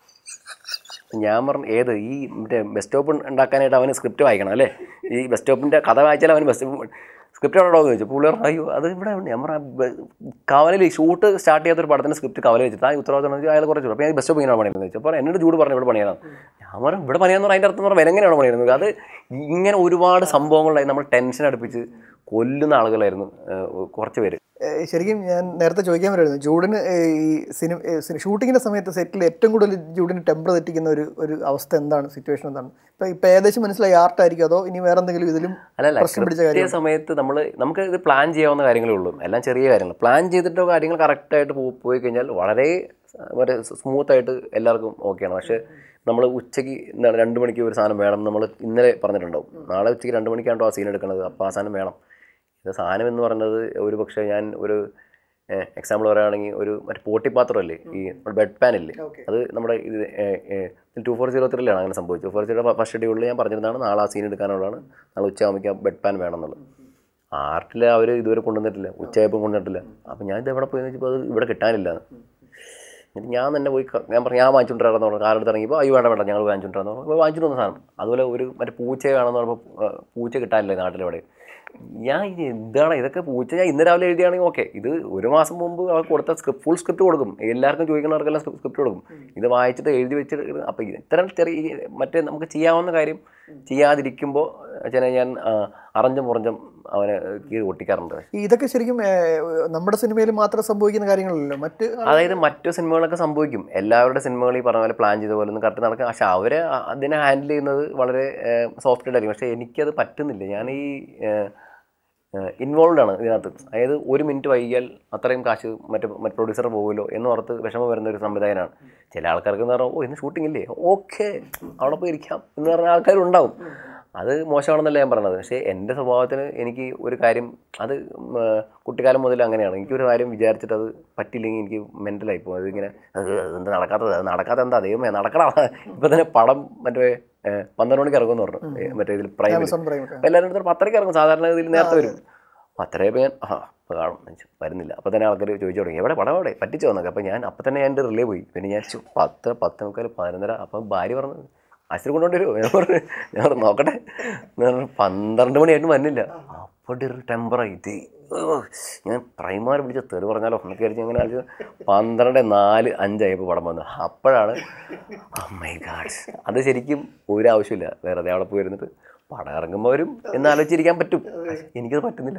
ഞാൻ പറഞ്ഞു ഏത് ഈ മറ്റേ ബസ് സ്റ്റോപ്പ് ഉണ്ടാക്കാനായിട്ട് അവന് സ്ക്രിപ്റ്റ് വായിക്കണം അല്ലേ ഈ ബസ് സ്റ്റോപ്പിൻ്റെ കഥ വായിച്ചാൽ അവന് ബസ് സ്ക്രിപ്റ്റ് എവിടെ എന്ന് ചോദിച്ചു പുള്ളി പറഞ്ഞു, അയ്യോ അത് ഇവിടെ ഉണ്ട് ഞാൻ പറഞ്ഞു കവലയിൽ ഷൂട്ട് സ്റ്റാർട്ട് ചെയ്യാത്തൊരു പടത്തിൻ്റെ സ്ക്രിപ്റ്റ് കവല വെച്ചിട്ട് ആ ഉത്തരവാദിത്തം വെച്ചാൽ അയാൾ കുറച്ച് അപ്പോൾ ഞാൻ ബസ് സ്റ്റോപ്പ് ഇങ്ങനെ പണിയുന്നത് ചോദിച്ചു അപ്പോൾ എന്നോട് ചൂട് പറഞ്ഞു ഇവിടെ പണിയാനാണ് ഞാൻ പറഞ്ഞു ഇവിടെ പണിയാന്ന് പറഞ്ഞാൽ അതിൻ്റെ അർത്ഥം പറഞ്ഞാൽ വിലങ്ങനെയാണ് പണിയുന്നത് അത് ഇങ്ങനെ ഒരുപാട് സംഭവങ്ങളായി നമ്മൾ ടെൻഷൻ അടുപ്പിച്ച് കൊല്ലുന്ന ആളുകളായിരുന്നു ഏഹ്, കുറച്ച് പേര് ഏഹ് ശരിക്കും ഞാൻ നേരത്തെ ചോദിക്കാൻ വരുമായിരുന്നു ജൂഡിന് ഏഹ് ഈ സിനിമ ഷൂട്ടിങ്ങിന്റെ സമയത്ത് സെറ്റിൽ ഏറ്റവും കൂടുതൽ ജൂഡിന് ടെമ്പർ തെറ്റിക്കുന്ന ഒരു ഒരു അവസ്ഥ എന്താണ് സിറ്റുവേഷൻ എന്താണ് ഇപ്പൊ ഇപ്പൊ ഏകദേശം മനസ്സിലായി ആർട്ടായിരിക്കും അതോ ഇനി വേറെ എന്തെങ്കിലും ഇതിലും അല്ലല്ല പ്രശ്നം പിടിച്ച കൃത്യ സമയത്ത് നമ്മൾ നമുക്ക് ഇത് പ്ലാൻ ചെയ്യാവുന്ന കാര്യങ്ങളേ ഉള്ളൂ എല്ലാം ചെറിയ കാര്യങ്ങൾ പ്ലാൻ ചെയ്തിട്ടോ കാര്യങ്ങൾ കറക്റ്റായിട്ട് പോയി കഴിഞ്ഞാൽ വളരെ സ- മറ്റേ സ്മൂത്തായിട്ട് എല്ലാവർക്കും ഓക്കെയാണ് പക്ഷേ നമ്മൾ ഉച്ചയ്ക്ക് എന്താണ് രണ്ട് മണിക്ക് ഒരു സാധനം വേണം നമ്മൾ ഇന്നലെ പറഞ്ഞിട്ടുണ്ടാവും നാളെ ഉച്ചയ്ക്ക് രണ്ട് മണിക്കാണോ ആ സീൻ എടുക്കുന്നത് അപ്പോൾ ആ സാധനം വേണം ഇത് സാധനം എന്ന് പറയുന്നത് ഒരു പക്ഷേ ഞാൻ ഒരു എക്സാമ്പിൾ പറയുകയാണെങ്കിൽ ഒരു മറ്റേ പോട്ടിപ്പാത്രമല്ലേ ഈ ബെഡ് പാൻ ഇല്ലേ Okay. അത് നമ്മുടെ ഇത് ടു ഫോർ സീറോ ത്രീയിലാണ് അങ്ങനെ സംഭവിച്ചത് ടു ഫോർ സീറോ ഫസ്റ്റ് ഷെഡ്യൂളിൽ ഞാൻ പറഞ്ഞിരുന്നതാണ് നാളെ ആ സീൻ എടുക്കാനുള്ളതാണ് നാളെ ഉച്ചയാകുമ്പോൾ ബെഡ് പാൻ വേണം എന്നുള്ളത് ആർട്ടിൽ അവർ ഇതുവരെ കൊണ്ടുവന്നിട്ടില്ല ഉച്ചയായപ്പോൾ കൊണ്ടുവന്നിട്ടില്ല അപ്പോൾ ഞാൻ ഇത് എവിടെ പോയെന്ന് വെച്ചപ്പോൾ അത് ഇവിടെ കിട്ടാനില്ല എന്നിട്ട് ഞാൻ തന്നെ പോയി ക- ഞാൻ പറഞ്ഞു ഞാൻ വാങ്ങിച്ചുകൊണ്ടിരാന്ന് പറഞ്ഞു കാലെടുത്ത് ഇറങ്ങിയപ്പോൾ അയ്യോ വേണ്ട വേണ്ട ഞങ്ങൾ വാങ്ങിച്ചുകൊണ്ടിരാന്ന് പറഞ്ഞു അപ്പോൾ വാങ്ങിച്ചിട്ട് വന്ന സാധനം അതുപോലെ ഒരു മറ്റേ പൂച്ചയെ വേണമെന്ന് പറഞ്ഞപ്പോൾ ആ, പൂച്ച കിട്ടാനില്ല നാട്ടിലെവിടെ ഞാൻ ഇത് എന്താണ് ഇതൊക്കെ പൂച്ച ഞാൻ ഇന്ന് രാവിലെ എഴുതിയാണെങ്കിൽ ഓക്കെ ഇത് ഒരു മാസം മുമ്പ് അവർ കൊടുത്ത സ്ക്രിപ്റ്റ് ഫുൾ സ്ക്രിപ്റ്റ് കൊടുക്കും എല്ലാവർക്കും ചോദിക്കുന്നവർക്കെല്ലാം സ്ക്രിപ്റ്റ് കൊടുക്കും ഇത് വായിച്ചിട്ട് എഴുതി വെച്ചിട്ട് അപ്പോൾ ഇത്തരം ചെറിയ ഈ മറ്റേ നമുക്ക് ചെയ്യാവുന്ന കാര്യം ചെയ്യാതിരിക്കുമ്പോൾ ചില ഞാൻ ആ, അറഞ്ചം പുറഞ്ചം അവനെ കീഴ് ഒട്ടിക്കാറുണ്ട് ഈ ഇതൊക്കെ ശരിക്കും ഏഹ്, നമ്മുടെ സിനിമയിൽ മാത്രം സംഭവിക്കുന്ന കാര്യങ്ങളല്ലല്ലോ മറ്റ് അതായത് മറ്റു സിനിമകളൊക്കെ സംഭവിക്കും എല്ലാവരുടെ സിനിമകൾ ഈ പറഞ്ഞ പോലെ പ്ലാൻ ചെയ്ത പോലെ ഒന്നും കറക്റ്റ് നടക്കുക പക്ഷെ അവരെ അ- അതിനെ ഹാൻഡിൽ ചെയ്യുന്നത് വളരെ സോഫ്റ്റ് ആയിരിക്കും പക്ഷെ എനിക്കത് പറ്റുന്നില്ല ഞാൻ ഈ ഇൻവോൾവ് ആണ് ഇതിനകത്ത് അതായത് ഒരു മിനിറ്റ് വൈകിയാൽ അത്രയും കാശ് മറ്റേ മറ്റേ പ്രൊഡ്യൂസർ പോകുമല്ലോ എന്ന് ഓർത്ത് വിഷമം വരുന്ന ഒരു സംവിധായകനാണ് ചില ആൾക്കാർക്ക് എന്ന് പറഞ്ഞാൽ ഓ ഇന്ന് ഷൂട്ടിംഗ് ഇല്ലേ ഓക്കെ അവിടെ പോയി ഇരിക്കാം എന്ന് പറഞ്ഞ ആൾക്കാരുണ്ടാവും അത് മോശമാണെന്നല്ല ഞാൻ പറഞ്ഞത് പക്ഷേ എൻ്റെ സ്വഭാവത്തിന് എനിക്ക് ഒരു കാര്യം അത് ഉം, ആ, കുട്ടിക്കാലം മുതൽ അങ്ങനെയാണ് എനിക്കൊരു കാര്യം വിചാരിച്ചിട്ട് അത് പറ്റില്ലെങ്കിൽ എനിക്ക് മെൻ്റലായി പോകും അതിങ്ങനെ അത് എന്താ നടക്കാത്തത് അത് നടക്കാത്ത എന്താ ദൈവമേ നടക്കണ ഇപ്പം തന്നെ പടം മറ്റേ ഏ, പന്ത്രണ്ട് മണിക്ക് ഇറങ്ങുമെന്ന് പറഞ്ഞു ഏ, മറ്റേ ഇതിൽ പ്രൈമറി ആമസോൺ പ്രൈം അപ്പോൾ എല്ലാവരും അടുത്ത് പത്തരയ്ക്ക് ഇറങ്ങും സാധാരണ ഇതിൽ നേരത്തെ വരും പത്തരയപ്പോൾ ഞാൻ ആ അപ്പോൾ കാണും എന്ന് വെച്ചു. വരുന്നില്ല അപ്പോൾ തന്നെ ആൾക്കാർ ചോദിച്ചു തുടങ്ങി എവിടെ പടം എവിടെ പറ്റിച്ചു വന്നൊക്കെ അപ്പോൾ ഞാൻ അപ്പോൾ തന്നെ ഞാൻ എൻ്റെ റിലേ പോയി പിന്നെ ഞാൻ ശ്ശോ, പത്ത് പത്ത് മുക്കാൽ പതിനൊന്നര അപ്പം ഭാര്യ പറഞ്ഞു ആശുപത്രി കൊണ്ടുവരുമോ ഞാൻ പറഞ്ഞു ഞാൻ പറഞ്ഞു നോക്കട്ടെ എന്ന് പറഞ്ഞു പന്ത്രണ്ട് മണിയായിട്ടും വന്നില്ല അപ്പോൾ ഒരു ടെമ്പറായി ഇത് ഓ, ഞാൻ പ്രൈമാർ പിടിച്ച തെറി പറഞ്ഞാലോ എന്നൊക്കെ ആയിരിക്കും അങ്ങനെ ആലോചിച്ച് പന്ത്രണ്ട് നാല് അഞ്ചായപ്പോൾ പടം വന്നു അപ്പോഴാണ് മൈ ഗാഡ് അത് ശരിക്കും ഒരു ആവശ്യമില്ല വെറുതെ അവിടെ പോയി ഇരുന്നിട്ട് പടം ഇറങ്ങുമ്പോൾ വരും എന്ന് ആലോചിച്ചിരിക്കാൻ പറ്റും എനിക്കത് പറ്റുന്നില്ല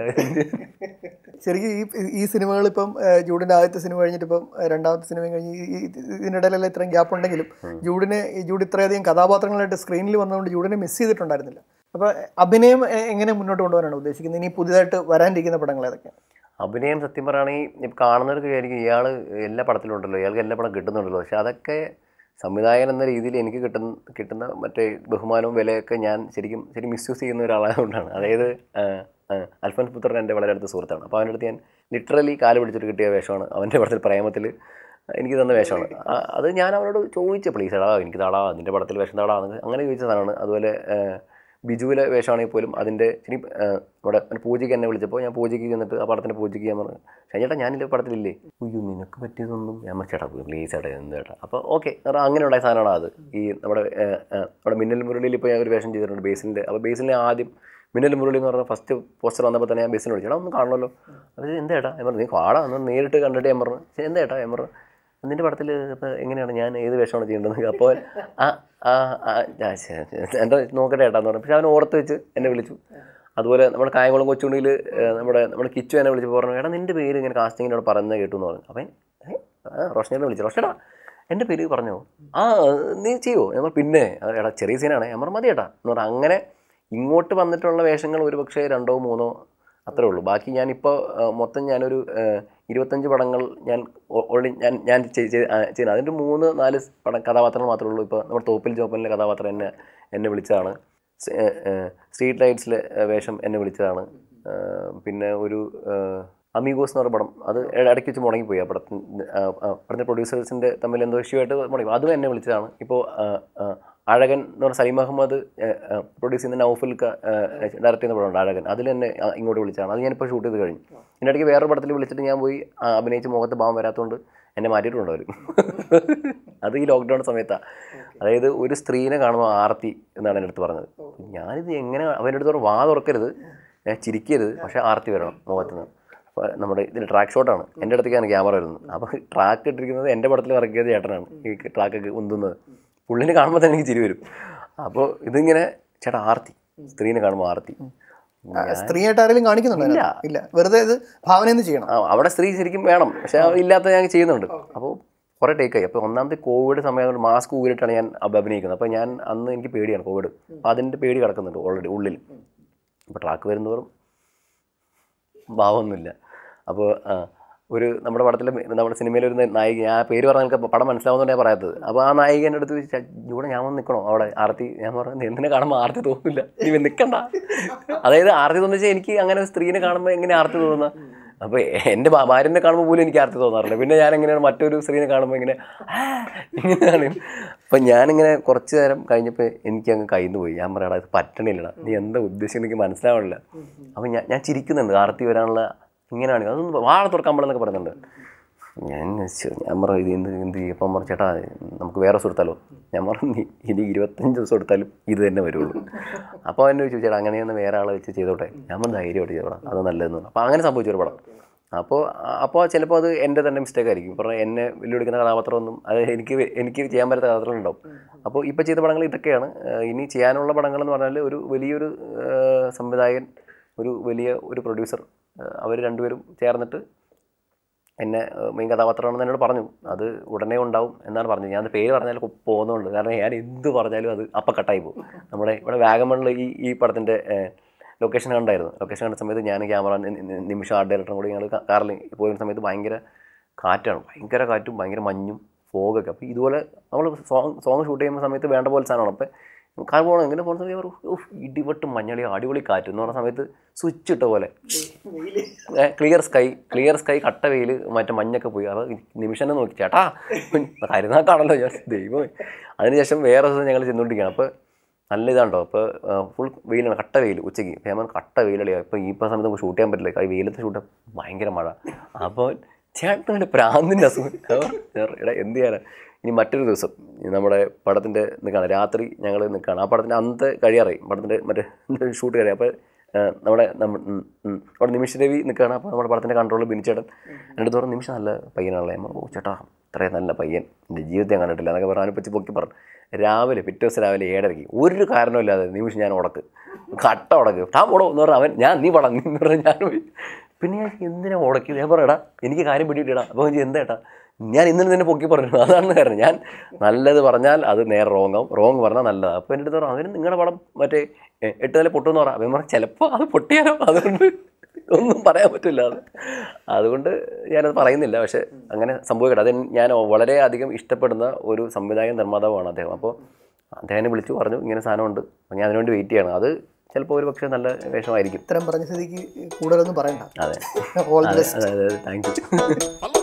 ശരിക്കും ഈ ഈ സിനിമകൾ ഇപ്പം ഏഹ്, ജൂഡിന്റെ ആദ്യത്തെ സിനിമ കഴിഞ്ഞിട്ട് ഇപ്പം ഏഹ്, രണ്ടാമത്തെ സിനിമ കഴിഞ്ഞ് ഈ- ഈ- ഇതിനിടയിലെല്ലാം ഇത്രയും ഗ്യാപ്പ് ഉണ്ടെങ്കിലും ജൂഡിനെ ഈ ജൂഡ് ഇത്രയധികം കഥാപാത്രങ്ങളായിട്ട് സ്ക്രീനിൽ വന്നതുകൊണ്ട് ജൂഡിനെ മിസ് ചെയ്തിട്ടുണ്ടായിരുന്നില്ല അപ്പോൾ അഭിനയം എ- എങ്ങനെ മുന്നോട്ട് കൊണ്ടുപോകാനാണ് ഉദ്ദേശിക്കുന്നത് ഇനി പുതിയതായിട്ട് വരാനിരിക്കുന്ന പടങ്ങൾ ഏതൊക്കെയാണ് അഭിനയം സത്യം പറയുകയാണെങ്കിൽ ഇപ്പം കാണുന്നവർക്ക് വിചാരിക്കും ഇയാൾ എല്ലാ പടത്തിലും ഉണ്ടല്ലോ ഇയാൾക്ക് എല്ലാ പടം കിട്ടുന്നുണ്ടല്ലോ പക്ഷെ അതൊക്കെ സംവിധായകൻ എന്ന രീതിയിൽ എനിക്ക് കിട്ടുന്ന കിട്ടുന്ന മറ്റേ ബഹുമാനവും വിലയൊക്കെ ഞാൻ ശരിക്കും ശരി മിസ്യൂസ് ചെയ്യുന്ന ഒരാളായതുകൊണ്ടാണ് അതായത് ആ, ആ, അൽഫോൻസ് പുത്രൻ എൻ്റെ വളരെ അടുത്ത സുഹൃത്താണ് അപ്പോൾ അവൻ്റെ അടുത്ത് ഞാൻ ലിറ്ററലി കാല് പിടിച്ചിട്ട് കിട്ടിയ വേഷമാണ് അവൻ്റെ പടത്തിൽ പ്രേമത്തിൽ എനിക്ക് തന്ന വേഷമാണ് ആ, അത് ഞാൻ അവനോട് ചോദിച്ച പ്ലീസ് എടാ എനിക്ക് താടാ നിൻ്റെ പടത്തിൽ വേഷം താടാ എന്ന് അങ്ങനെ ചോദിച്ച സാധനമാണ് അതുപോലെ ആ, ബിജുവിലെ വേഷമാണെങ്കിൽ പോലും അതിൻ്റെ ശരി ആ, നമ്മുടെ ഒരു പൂജയ്ക്ക് എന്നെ വിളിച്ചപ്പോൾ ഞാൻ പൂജയ്ക്ക് ചെന്നിട്ട് ആ പടത്തിൻ്റെ പൂജയ്ക്ക് ഞാൻ പറഞ്ഞു ചേട്ടാ ഞാനില്ല പടത്തിലില്ലേ അയ്യോ നിനക്ക് പറ്റിയതൊന്നും ഞാൻ പറഞ്ഞു, ചേട്ടാ പ്ലീസ് ചേട്ടാ എന്ത് ചേട്ടാ അപ്പോൾ ഓക്കെ അങ്ങനെ ഉണ്ടായ സാധനമാണ് അത് ഈ നമ്മുടെ ആ, ആ, നമ്മുടെ മിന്നൽ മുരളിയിൽ ഇപ്പോൾ ഞാൻ ഒരു വേഷം ചെയ്തിട്ടുണ്ട് ബേസിൻ്റെ അപ്പോൾ ബേസിൻ്റെ ആദ്യം മിന്നൽ മുരളി എന്ന് പറഞ്ഞ ഫസ്റ്റ് പോസ്റ്റർ വന്നപ്പോൾ തന്നെ ഞാൻ ബേസിനെ വിളിച്ചു ചേട്ടാ ഒന്ന് കാണണമല്ലോ അപ്പോൾ ഇത് എന്താ ചേട്ടാ ഞാൻ പറഞ്ഞു നീ കാടാ ഒന്ന് നേരിട്ട് കണ്ടിട്ട് ഞാൻ പറഞ്ഞു "ശ്ശെ, എന്താ ചേട്ടാ ഞാൻ പറഞ്ഞു നിന്റെ പടത്തിൽ ഇപ്പോൾ എങ്ങനെയാണ് ഞാൻ ഏത് വേഷമാണ് ചെയ്യേണ്ടത് അപ്പോൾ ആ ആ ആ ആ, ശരി, ശരി. എന്താ നോക്കട്ടെ ഏട്ടാന്ന് പറഞ്ഞു പക്ഷെ അവൻ ഓർത്ത് വെച്ച് എന്നെ വിളിച്ചു അതുപോലെ നമ്മുടെ കായംകുളം കൊച്ചുണ്ണിയിൽ നമ്മുടെ നമ്മുടെ കിച്ചു എന്നെ വിളിച്ചപ്പോൾ പറഞ്ഞു എടാ നിൻ്റെ പേര് ഇങ്ങനെ കാസ്റ്റിങ്ങിനോട് പറയുന്നത് കേട്ടു എന്ന് പറഞ്ഞു അപ്പം ഏ, ആ റോഷനെ വിളിച്ചു റോഷടാ എൻ്റെ പേര് പറഞ്ഞോ ആ നീ ചെയ്യുമോ ഞാൻ പറഞ്ഞു പിന്നെ അത് എടാ ചെറിയ സീനാണ് ഞാൻ പറഞ്ഞു മതി ഏട്ടാ എന്ന് പറഞ്ഞാൽ അങ്ങനെ ഇങ്ങോട്ട് വന്നിട്ടുള്ള വേഷങ്ങൾ ഒരു പക്ഷേ രണ്ടോ മൂന്നോ അത്രേ ഉള്ളൂ ബാക്കി ഞാനിപ്പോൾ മൊത്തം ഞാനൊരു ആ, ഇരുപത്തഞ്ച് പടങ്ങൾ ഞാൻ ഓൾറെഡി ഞാൻ ഞാൻ ചെയ്- ചെയ്- ആ, ചെയ്യുന്നത് അതിൻ്റെ മൂന്ന് നാല് പടം കഥാപാത്രങ്ങൾ മാത്രമേ ഉള്ളൂ ഇപ്പോൾ നമ്മുടെ തോപ്പിൽ ജോപ്പനിലെ കഥാപാത്രം എന്നെ എന്നെ വിളിച്ചതാണ് സ്- ഏ, ഏ, സ്ട്രീറ്റ് ലൈറ്റ്സിലെ ഏ, വേഷം എന്നെ വിളിച്ചതാണ് ആ, പിന്നെ ഒരു ആ, അമീഗോസ് എന്ന് പറഞ്ഞ പടം അത് ഇട- ഇടയ്ക്ക് വെച്ച് മുടങ്ങിപ്പോയി ആ പടത്തിന് ആ, ആ, പടത്തിൻ്റെ പ്രൊഡ്യൂസേഴ്സിൻ്റെ തമ്മിൽ എന്തോ ഇഷ്യൂ ആയിട്ട് മുടങ്ങി അതും എന്നെ വിളിച്ചതാണ് ഇപ്പോൾ ആ, ആ, അഴകൻ എന്ന് പറഞ്ഞ സലീം അഹമ്മദ് പ്രൊഡ്യൂസ് ചെയ്യുന്ന നൗഫൽ ഡയറക്റ്റ് ചെയ്യുന്ന പടമുണ്ട് അഴകൻ അതിൽ എന്നെ ആ, ഇങ്ങോട്ട് വിളിച്ചതാണ് അത് ഞാനിപ്പോൾ ഷൂട്ട് ചെയ്ത് കഴിഞ്ഞു ഇതിൻ്റെ ഇടയ്ക്ക് വേറൊരു പടത്തിൽ വിളിച്ചിട്ട് ഞാൻ പോയി ആ, അഭിനയിച്ച് മുഖത്ത് ഭാവം വരാത്തതുകൊണ്ട് എന്നെ മാറ്റിയിട്ടുണ്ട് അവർ അത് ഈ ലോക്ക്ഡൗൺ സമയത്താണ് അതായത് ഒരു സ്ത്രീനെ കാണുമ്പോൾ ആർത്തി എന്നാണ് എൻ്റെ അടുത്ത് പറഞ്ഞത് ഞാനിത് എങ്ങനെ അവൻ്റെ അടുത്ത് പറഞ്ഞു വാ തുറക്കരുത് ഏ, ചിരിക്കരുത് പക്ഷേ ആർത്തി വരണം മുഖത്ത് നിന്ന് അപ്പോൾ നമ്മുടെ ഇതിൽ ട്രാക്ക് ഷോട്ടാണ് എൻ്റെ അടുത്തേക്കാണ് ക്യാമറ വരുന്നത് അപ്പോൾ ട്രാക്ക് ഇട്ടിരിക്കുന്നത് എൻ്റെ പടത്തിൽ വർക്ക് ചെയ്ത ചേട്ടനാണ് ഈ ട്രാക്കൊക്കെ ഉന്തുന്നത് പുള്ളിനെ കാണുമ്പോൾ തന്നെ എനിക്ക് ചിരി വരും അപ്പോൾ ഇതിങ്ങനെ ചേട്ടാ ആർത്തി സ്ത്രീനെ കാണുമ്പോൾ ആർത്തി ആ, സ്ത്രീയായിട്ട് ആരെങ്കിലും കാണിക്കുന്നുണ്ടോ ഇല്ല. അതിനകത്ത്? ഇല്ല വെറുതെ ഇത് ഭാവനയെന്ന് ചെയ്യണം ആ, അവിടെ സ്ത്രീ ശരിക്കും വേണം പക്ഷെ അത് ഇല്ലാത്ത ഞാൻ ചെയ്യുന്നുണ്ട് അപ്പോൾ കുറേ ടേക്കായി അപ്പോൾ ഒന്നാമത്തെ കോവിഡ് സമയം മാസ്ക് ഊരിട്ടാണ് ഞാൻ അഭ- അഭിനയിക്കുന്നത് അപ്പോൾ ഞാൻ അന്ന് എനിക്ക് പേടിയാണ് കോവിഡ് അപ്പോൾ അതിൻ്റെ പേടി കിടക്കുന്നുണ്ട് ഓൾറെഡി ഉള്ളിൽ അപ്പോൾ ട്രാക്ക് വരുന്നതോറും ഭാവമൊന്നുമില്ല അപ്പോൾ ആ, ഒരു നമ്മുടെ പടത്തിലെ നമ്മുടെ സിനിമയിലെ ഒരു നായിക ഞാൻ ആ പേര് പറഞ്ഞാൽ എനിക്ക് പടം മനസ്സിലാവുന്നതുകൊണ്ട് ഞാൻ പറയാത്തത് അപ്പോൾ ആ നായിക എൻ്റെ അടുത്ത് ചോദിച്ചാൽ ഇവിടെ ഞാൻ വന്ന് നിൽക്കണോ അവിടെ ആർത്തി ഞാൻ പറഞ്ഞു "നീ എന്തിനെ കാണുമ്പോൾ ആർത്തി തോന്നില്ല നീ വന്ന് നിൽക്കണ്ട അതായത് ആർത്തി തോന്നുന്ന വെച്ചാൽ എനിക്ക് അങ്ങനെ ഒരു സ്ത്രീനെ കാണുമ്പോൾ എങ്ങനെ ആർത്തി തോന്നുക അപ്പോൾ എൻ്റെ ഭാ- ഭാര്യനെ കാണുമ്പോൾ പോലും എനിക്ക് ആർത്തി തോന്നാറില്ല പിന്നെ ഞാൻ എങ്ങനെയാണ് മറ്റൊരു സ്ത്രീനെ കാണുമ്പോൾ ഇങ്ങനെ "ആ" ഇങ്ങനെയാണ് അപ്പം ഞാനിങ്ങനെ കുറച്ച് നേരം കഴിഞ്ഞപ്പോൾ എനിക്ക് അങ്ങ് കയ്യിൽ നിന്ന് പോയി ഞാൻ പറയാടാ ഇത് പറ്റണില്ലടാ നീ എന്താ ഉദ്ദേശിക്കുന്നത് എനിക്ക് മനസ്സിലാവണില്ല അപ്പം ഞാൻ ഞാൻ ചിരിക്കുന്നുണ്ട് ആർത്തി വരാനുള്ള ഇങ്ങനെയാണ് അതൊന്ന് വാഴ തുറക്കാൻ പാടില്ലെന്നൊക്കെ പറയുന്നുണ്ട് ഞാൻ ശ്ശെ, ഞാൻ പറഞ്ഞു ഇത് എന്ത് എന്ത് ചെയ്യും അപ്പം പറഞ്ഞു ചേട്ടാ നമുക്ക് വേറെ ദിവസം എടുത്താലോ ഞാൻ പറഞ്ഞു "നീ ഇനി ഇരുപത്തഞ്ച് ദിവസം എടുത്താലും ഇത് തന്നെ വരുള്ളൂ അപ്പോൾ എന്നെ ചോദിച്ചു ചേട്ടാ അങ്ങനെയൊന്ന് വേറെ ആളെ വെച്ച് ചെയ്തോട്ടെ ഞാൻ പറഞ്ഞു ധൈര്യമായിട്ട് ചെയ്തോടാ അത് നല്ലതെന്ന് പറഞ്ഞു അപ്പോൾ അങ്ങനെ സംഭവിച്ചു ഒരു പടം അപ്പോൾ അപ്പോൾ ചിലപ്പോൾ അത് എൻ്റെ തന്നെ മിസ്റ്റേക്ക് ആയിരിക്കും പറഞ്ഞാൽ എന്നെ വെല്ലുവിളിക്കുന്ന കഥാപാത്രമൊന്നും അത് എനിക്ക് വെ- എനിക്ക് ചെയ്യാൻ പറ്റാത്ത കഥാപാത്രം ഉണ്ടാവും അപ്പോൾ ഇപ്പോൾ ചെയ്ത പടങ്ങൾ ഇതൊക്കെയാണ് ഏഹ് ഇനി ചെയ്യാനുള്ള പടങ്ങൾ എന്ന് പറഞ്ഞാൽ ഒരു വലിയൊരു ഏഹ് സംവിധായകൻ ഒരു വലിയ ഒരു പ്രൊഡ്യൂസർ അവർ രണ്ടുപേരും ചേർന്നിട്ട് എന്നെ മെയിൻ കഥാപാത്രമാണെന്ന് എന്നോട് പറഞ്ഞു അത് ഉടനെ ഉണ്ടാവും എന്നാണ് പറഞ്ഞത് ഞാൻ പേര് പറഞ്ഞാൽ പോകുന്നുണ്ട് കാരണം ഞാൻ എന്ത് പറഞ്ഞാലും അത് അപ്പം കട്ടായി പോകും നമ്മുടെ ഇവിടെ വാഗമണിൽ ഈ ഈ പടത്തിൻ്റെ ലൊക്കേഷൻ കണ്ടായിരുന്നു ലൊക്കേഷൻ കണ്ട സമയത്ത് ഞാൻ ക്യാമറ നിമിഷം ആർട്ട് ഡയറക്ടറും കൂടി ഞങ്ങൾ കാറിൽ പോയിരുന്ന സമയത്ത് ഭയങ്കര കാറ്റാണ് ഭയങ്കര കാറ്റും ഭയങ്കര മഞ്ഞും ഫോഗൊക്കെ അപ്പോൾ ഇതുപോലെ നമ്മൾ സോങ് സോങ് ഷൂട്ട് ചെയ്യുന്ന സമയത്ത് വേണ്ട പോലെ സാധനമാണ് അപ്പോൾ കാർ പോകണം എങ്ങനെ പോകുന്ന സമയത്ത് ഉഫ് ഇടിവെട്ടും മഞ്ഞളി അടിപൊളി കാറ്റ് എന്ന് പറഞ്ഞ സമയത്ത് സ്വിച്ച് ഇട്ട പോലെ ക്ലിയർ സ്കൈ ക്ലിയർ സ്കൈ കട്ട വെയിൽ മറ്റേ മഞ്ഞൊക്കെ പോയി അപ്പോൾ നിമിഷം തന്നെ നോക്കി ചേട്ടാ കരുനാക്കാണല്ലോ ഞാൻ ദൈവമേ അതിനുശേഷം വേറെ ദിവസം ഞങ്ങൾ ചെന്നുകൊണ്ടിരിക്കുകയാണ് അപ്പോൾ നല്ല ഇതാണ്ടോ അപ്പോൾ ഫുൾ വെയിലാണ് കട്ട വെയിൽ ഉച്ചയ്ക്ക് ഫേമൻ കട്ട വെയിലളിയാണ് ഇപ്പോൾ ഈ ഇപ്പോൾ സമയത്ത് നമുക്ക് ഷൂട്ട് ചെയ്യാൻ പറ്റില്ല ഈ വെയിലത്ത് ഷൂട്ട് ഭയങ്കര മഴ അപ്പോൾ ചേട്ടൻ്റെ പ്രാന്തിൻ്റെ അസുഖം എടാ എന്ത് ചെയ്യാനാ ഇനി മറ്റൊരു ദിവസം നമ്മുടെ പടത്തിൻ്റെ നിൽക്കുകയാണ് രാത്രി ഞങ്ങൾ നിൽക്കുകയാണ് ആ പടത്തിൻ്റെ അന്നത്തെ കഴിയാറായി പടത്തിൻ്റെ മറ്റേ ഷൂട്ട് കഴിയാം അപ്പോൾ നമ്മുടെ നമ്മ ഉം, ഉം. അവിടെ നിമിഷ രവി നിൽക്കുകയാണ് അപ്പോൾ നമ്മുടെ പടത്തിൻ്റെ കൺട്രോളിൽ ബിനിച്ചേട്ടൻ എൻ്റെ അടുത്ത് പറഞ്ഞു നിമിഷം നല്ല പയ്യനാണല്ലേ നമ്മൾ ഓ ചേട്ടാ ഇത്രയും നല്ല പയ്യൻ എൻ്റെ ജീവിതത്തെ ഞാൻ കണ്ടിട്ടില്ല എന്നൊക്കെ പറഞ്ഞു അതിനെപ്പറ്റി പൊക്കി പറഞ്ഞു രാവിലെ പിറ്റേ ദിവസം രാവിലെ ഏഴരയ്ക്ക് ഒരു കാരണമില്ലാതെ നിമിഷം ഞാൻ ഉടക്ക് കട്ട ഉടക്ക് താ പോടോ എന്ന് പറഞ്ഞാൽ അവൻ ഞാൻ നീ പടം എന്ന് പറഞ്ഞാൽ ഞാൻ പോയി പിന്നെ ഞാൻ എന്തിനാ ഉടക്കി ഞാൻ പറയടാ എനിക്ക് കാര്യം പിടിയിട്ടിടാ അപ്പോൾ ഞാൻ എന്താ ഏട്ടാ ഞാൻ ഇന്നലെ തന്നെ പൊക്കി പറഞ്ഞു അതാണ് കാരണം ഞാൻ നല്ലത് പറഞ്ഞാൽ അത് നേരെ റോങ് ആവും റോങ് പറഞ്ഞാൽ നല്ലതാണ് അപ്പോൾ എൻ്റെ അടുത്ത് പറഞ്ഞു അവന് നിങ്ങളുടെ പടം മറ്റേ എ, എട്ട് നില പൊട്ടുമെന്ന് പറയാം അപ്പം പറഞ്ഞു ചിലപ്പോൾ അത് പൊട്ടിയാലോ അതുകൊണ്ട് ഒന്നും പറയാൻ പറ്റില്ല അത് അതുകൊണ്ട് ഞാനത് പറയുന്നില്ല പക്ഷെ അങ്ങനെ സംഭവിക്കട്ടെ അത് ഞാൻ വളരെ അധികം ഇഷ്ടപ്പെടുന്ന ഒരു സംവിധായകൻ നിർമ്മാതാവാണ് അദ്ദേഹം അപ്പോൾ അദ്ദേഹനെ വിളിച്ചു പറഞ്ഞു ഇങ്ങനെ സാധനമുണ്ട് അപ്പോൾ ഞാൻ അതിനുവേണ്ടി വെയിറ്റ് ചെയ്യണം അത് ചിലപ്പോൾ ഒരു പക്ഷേ നല്ല വേഷമായിരിക്കും ഇത്തരം പറഞ്ഞ സ്ഥിതിക്ക് കൂടുതലൊന്നും പറയണ്ട അതെ ഓൾ ദി അതെ അതെ താങ്ക് യു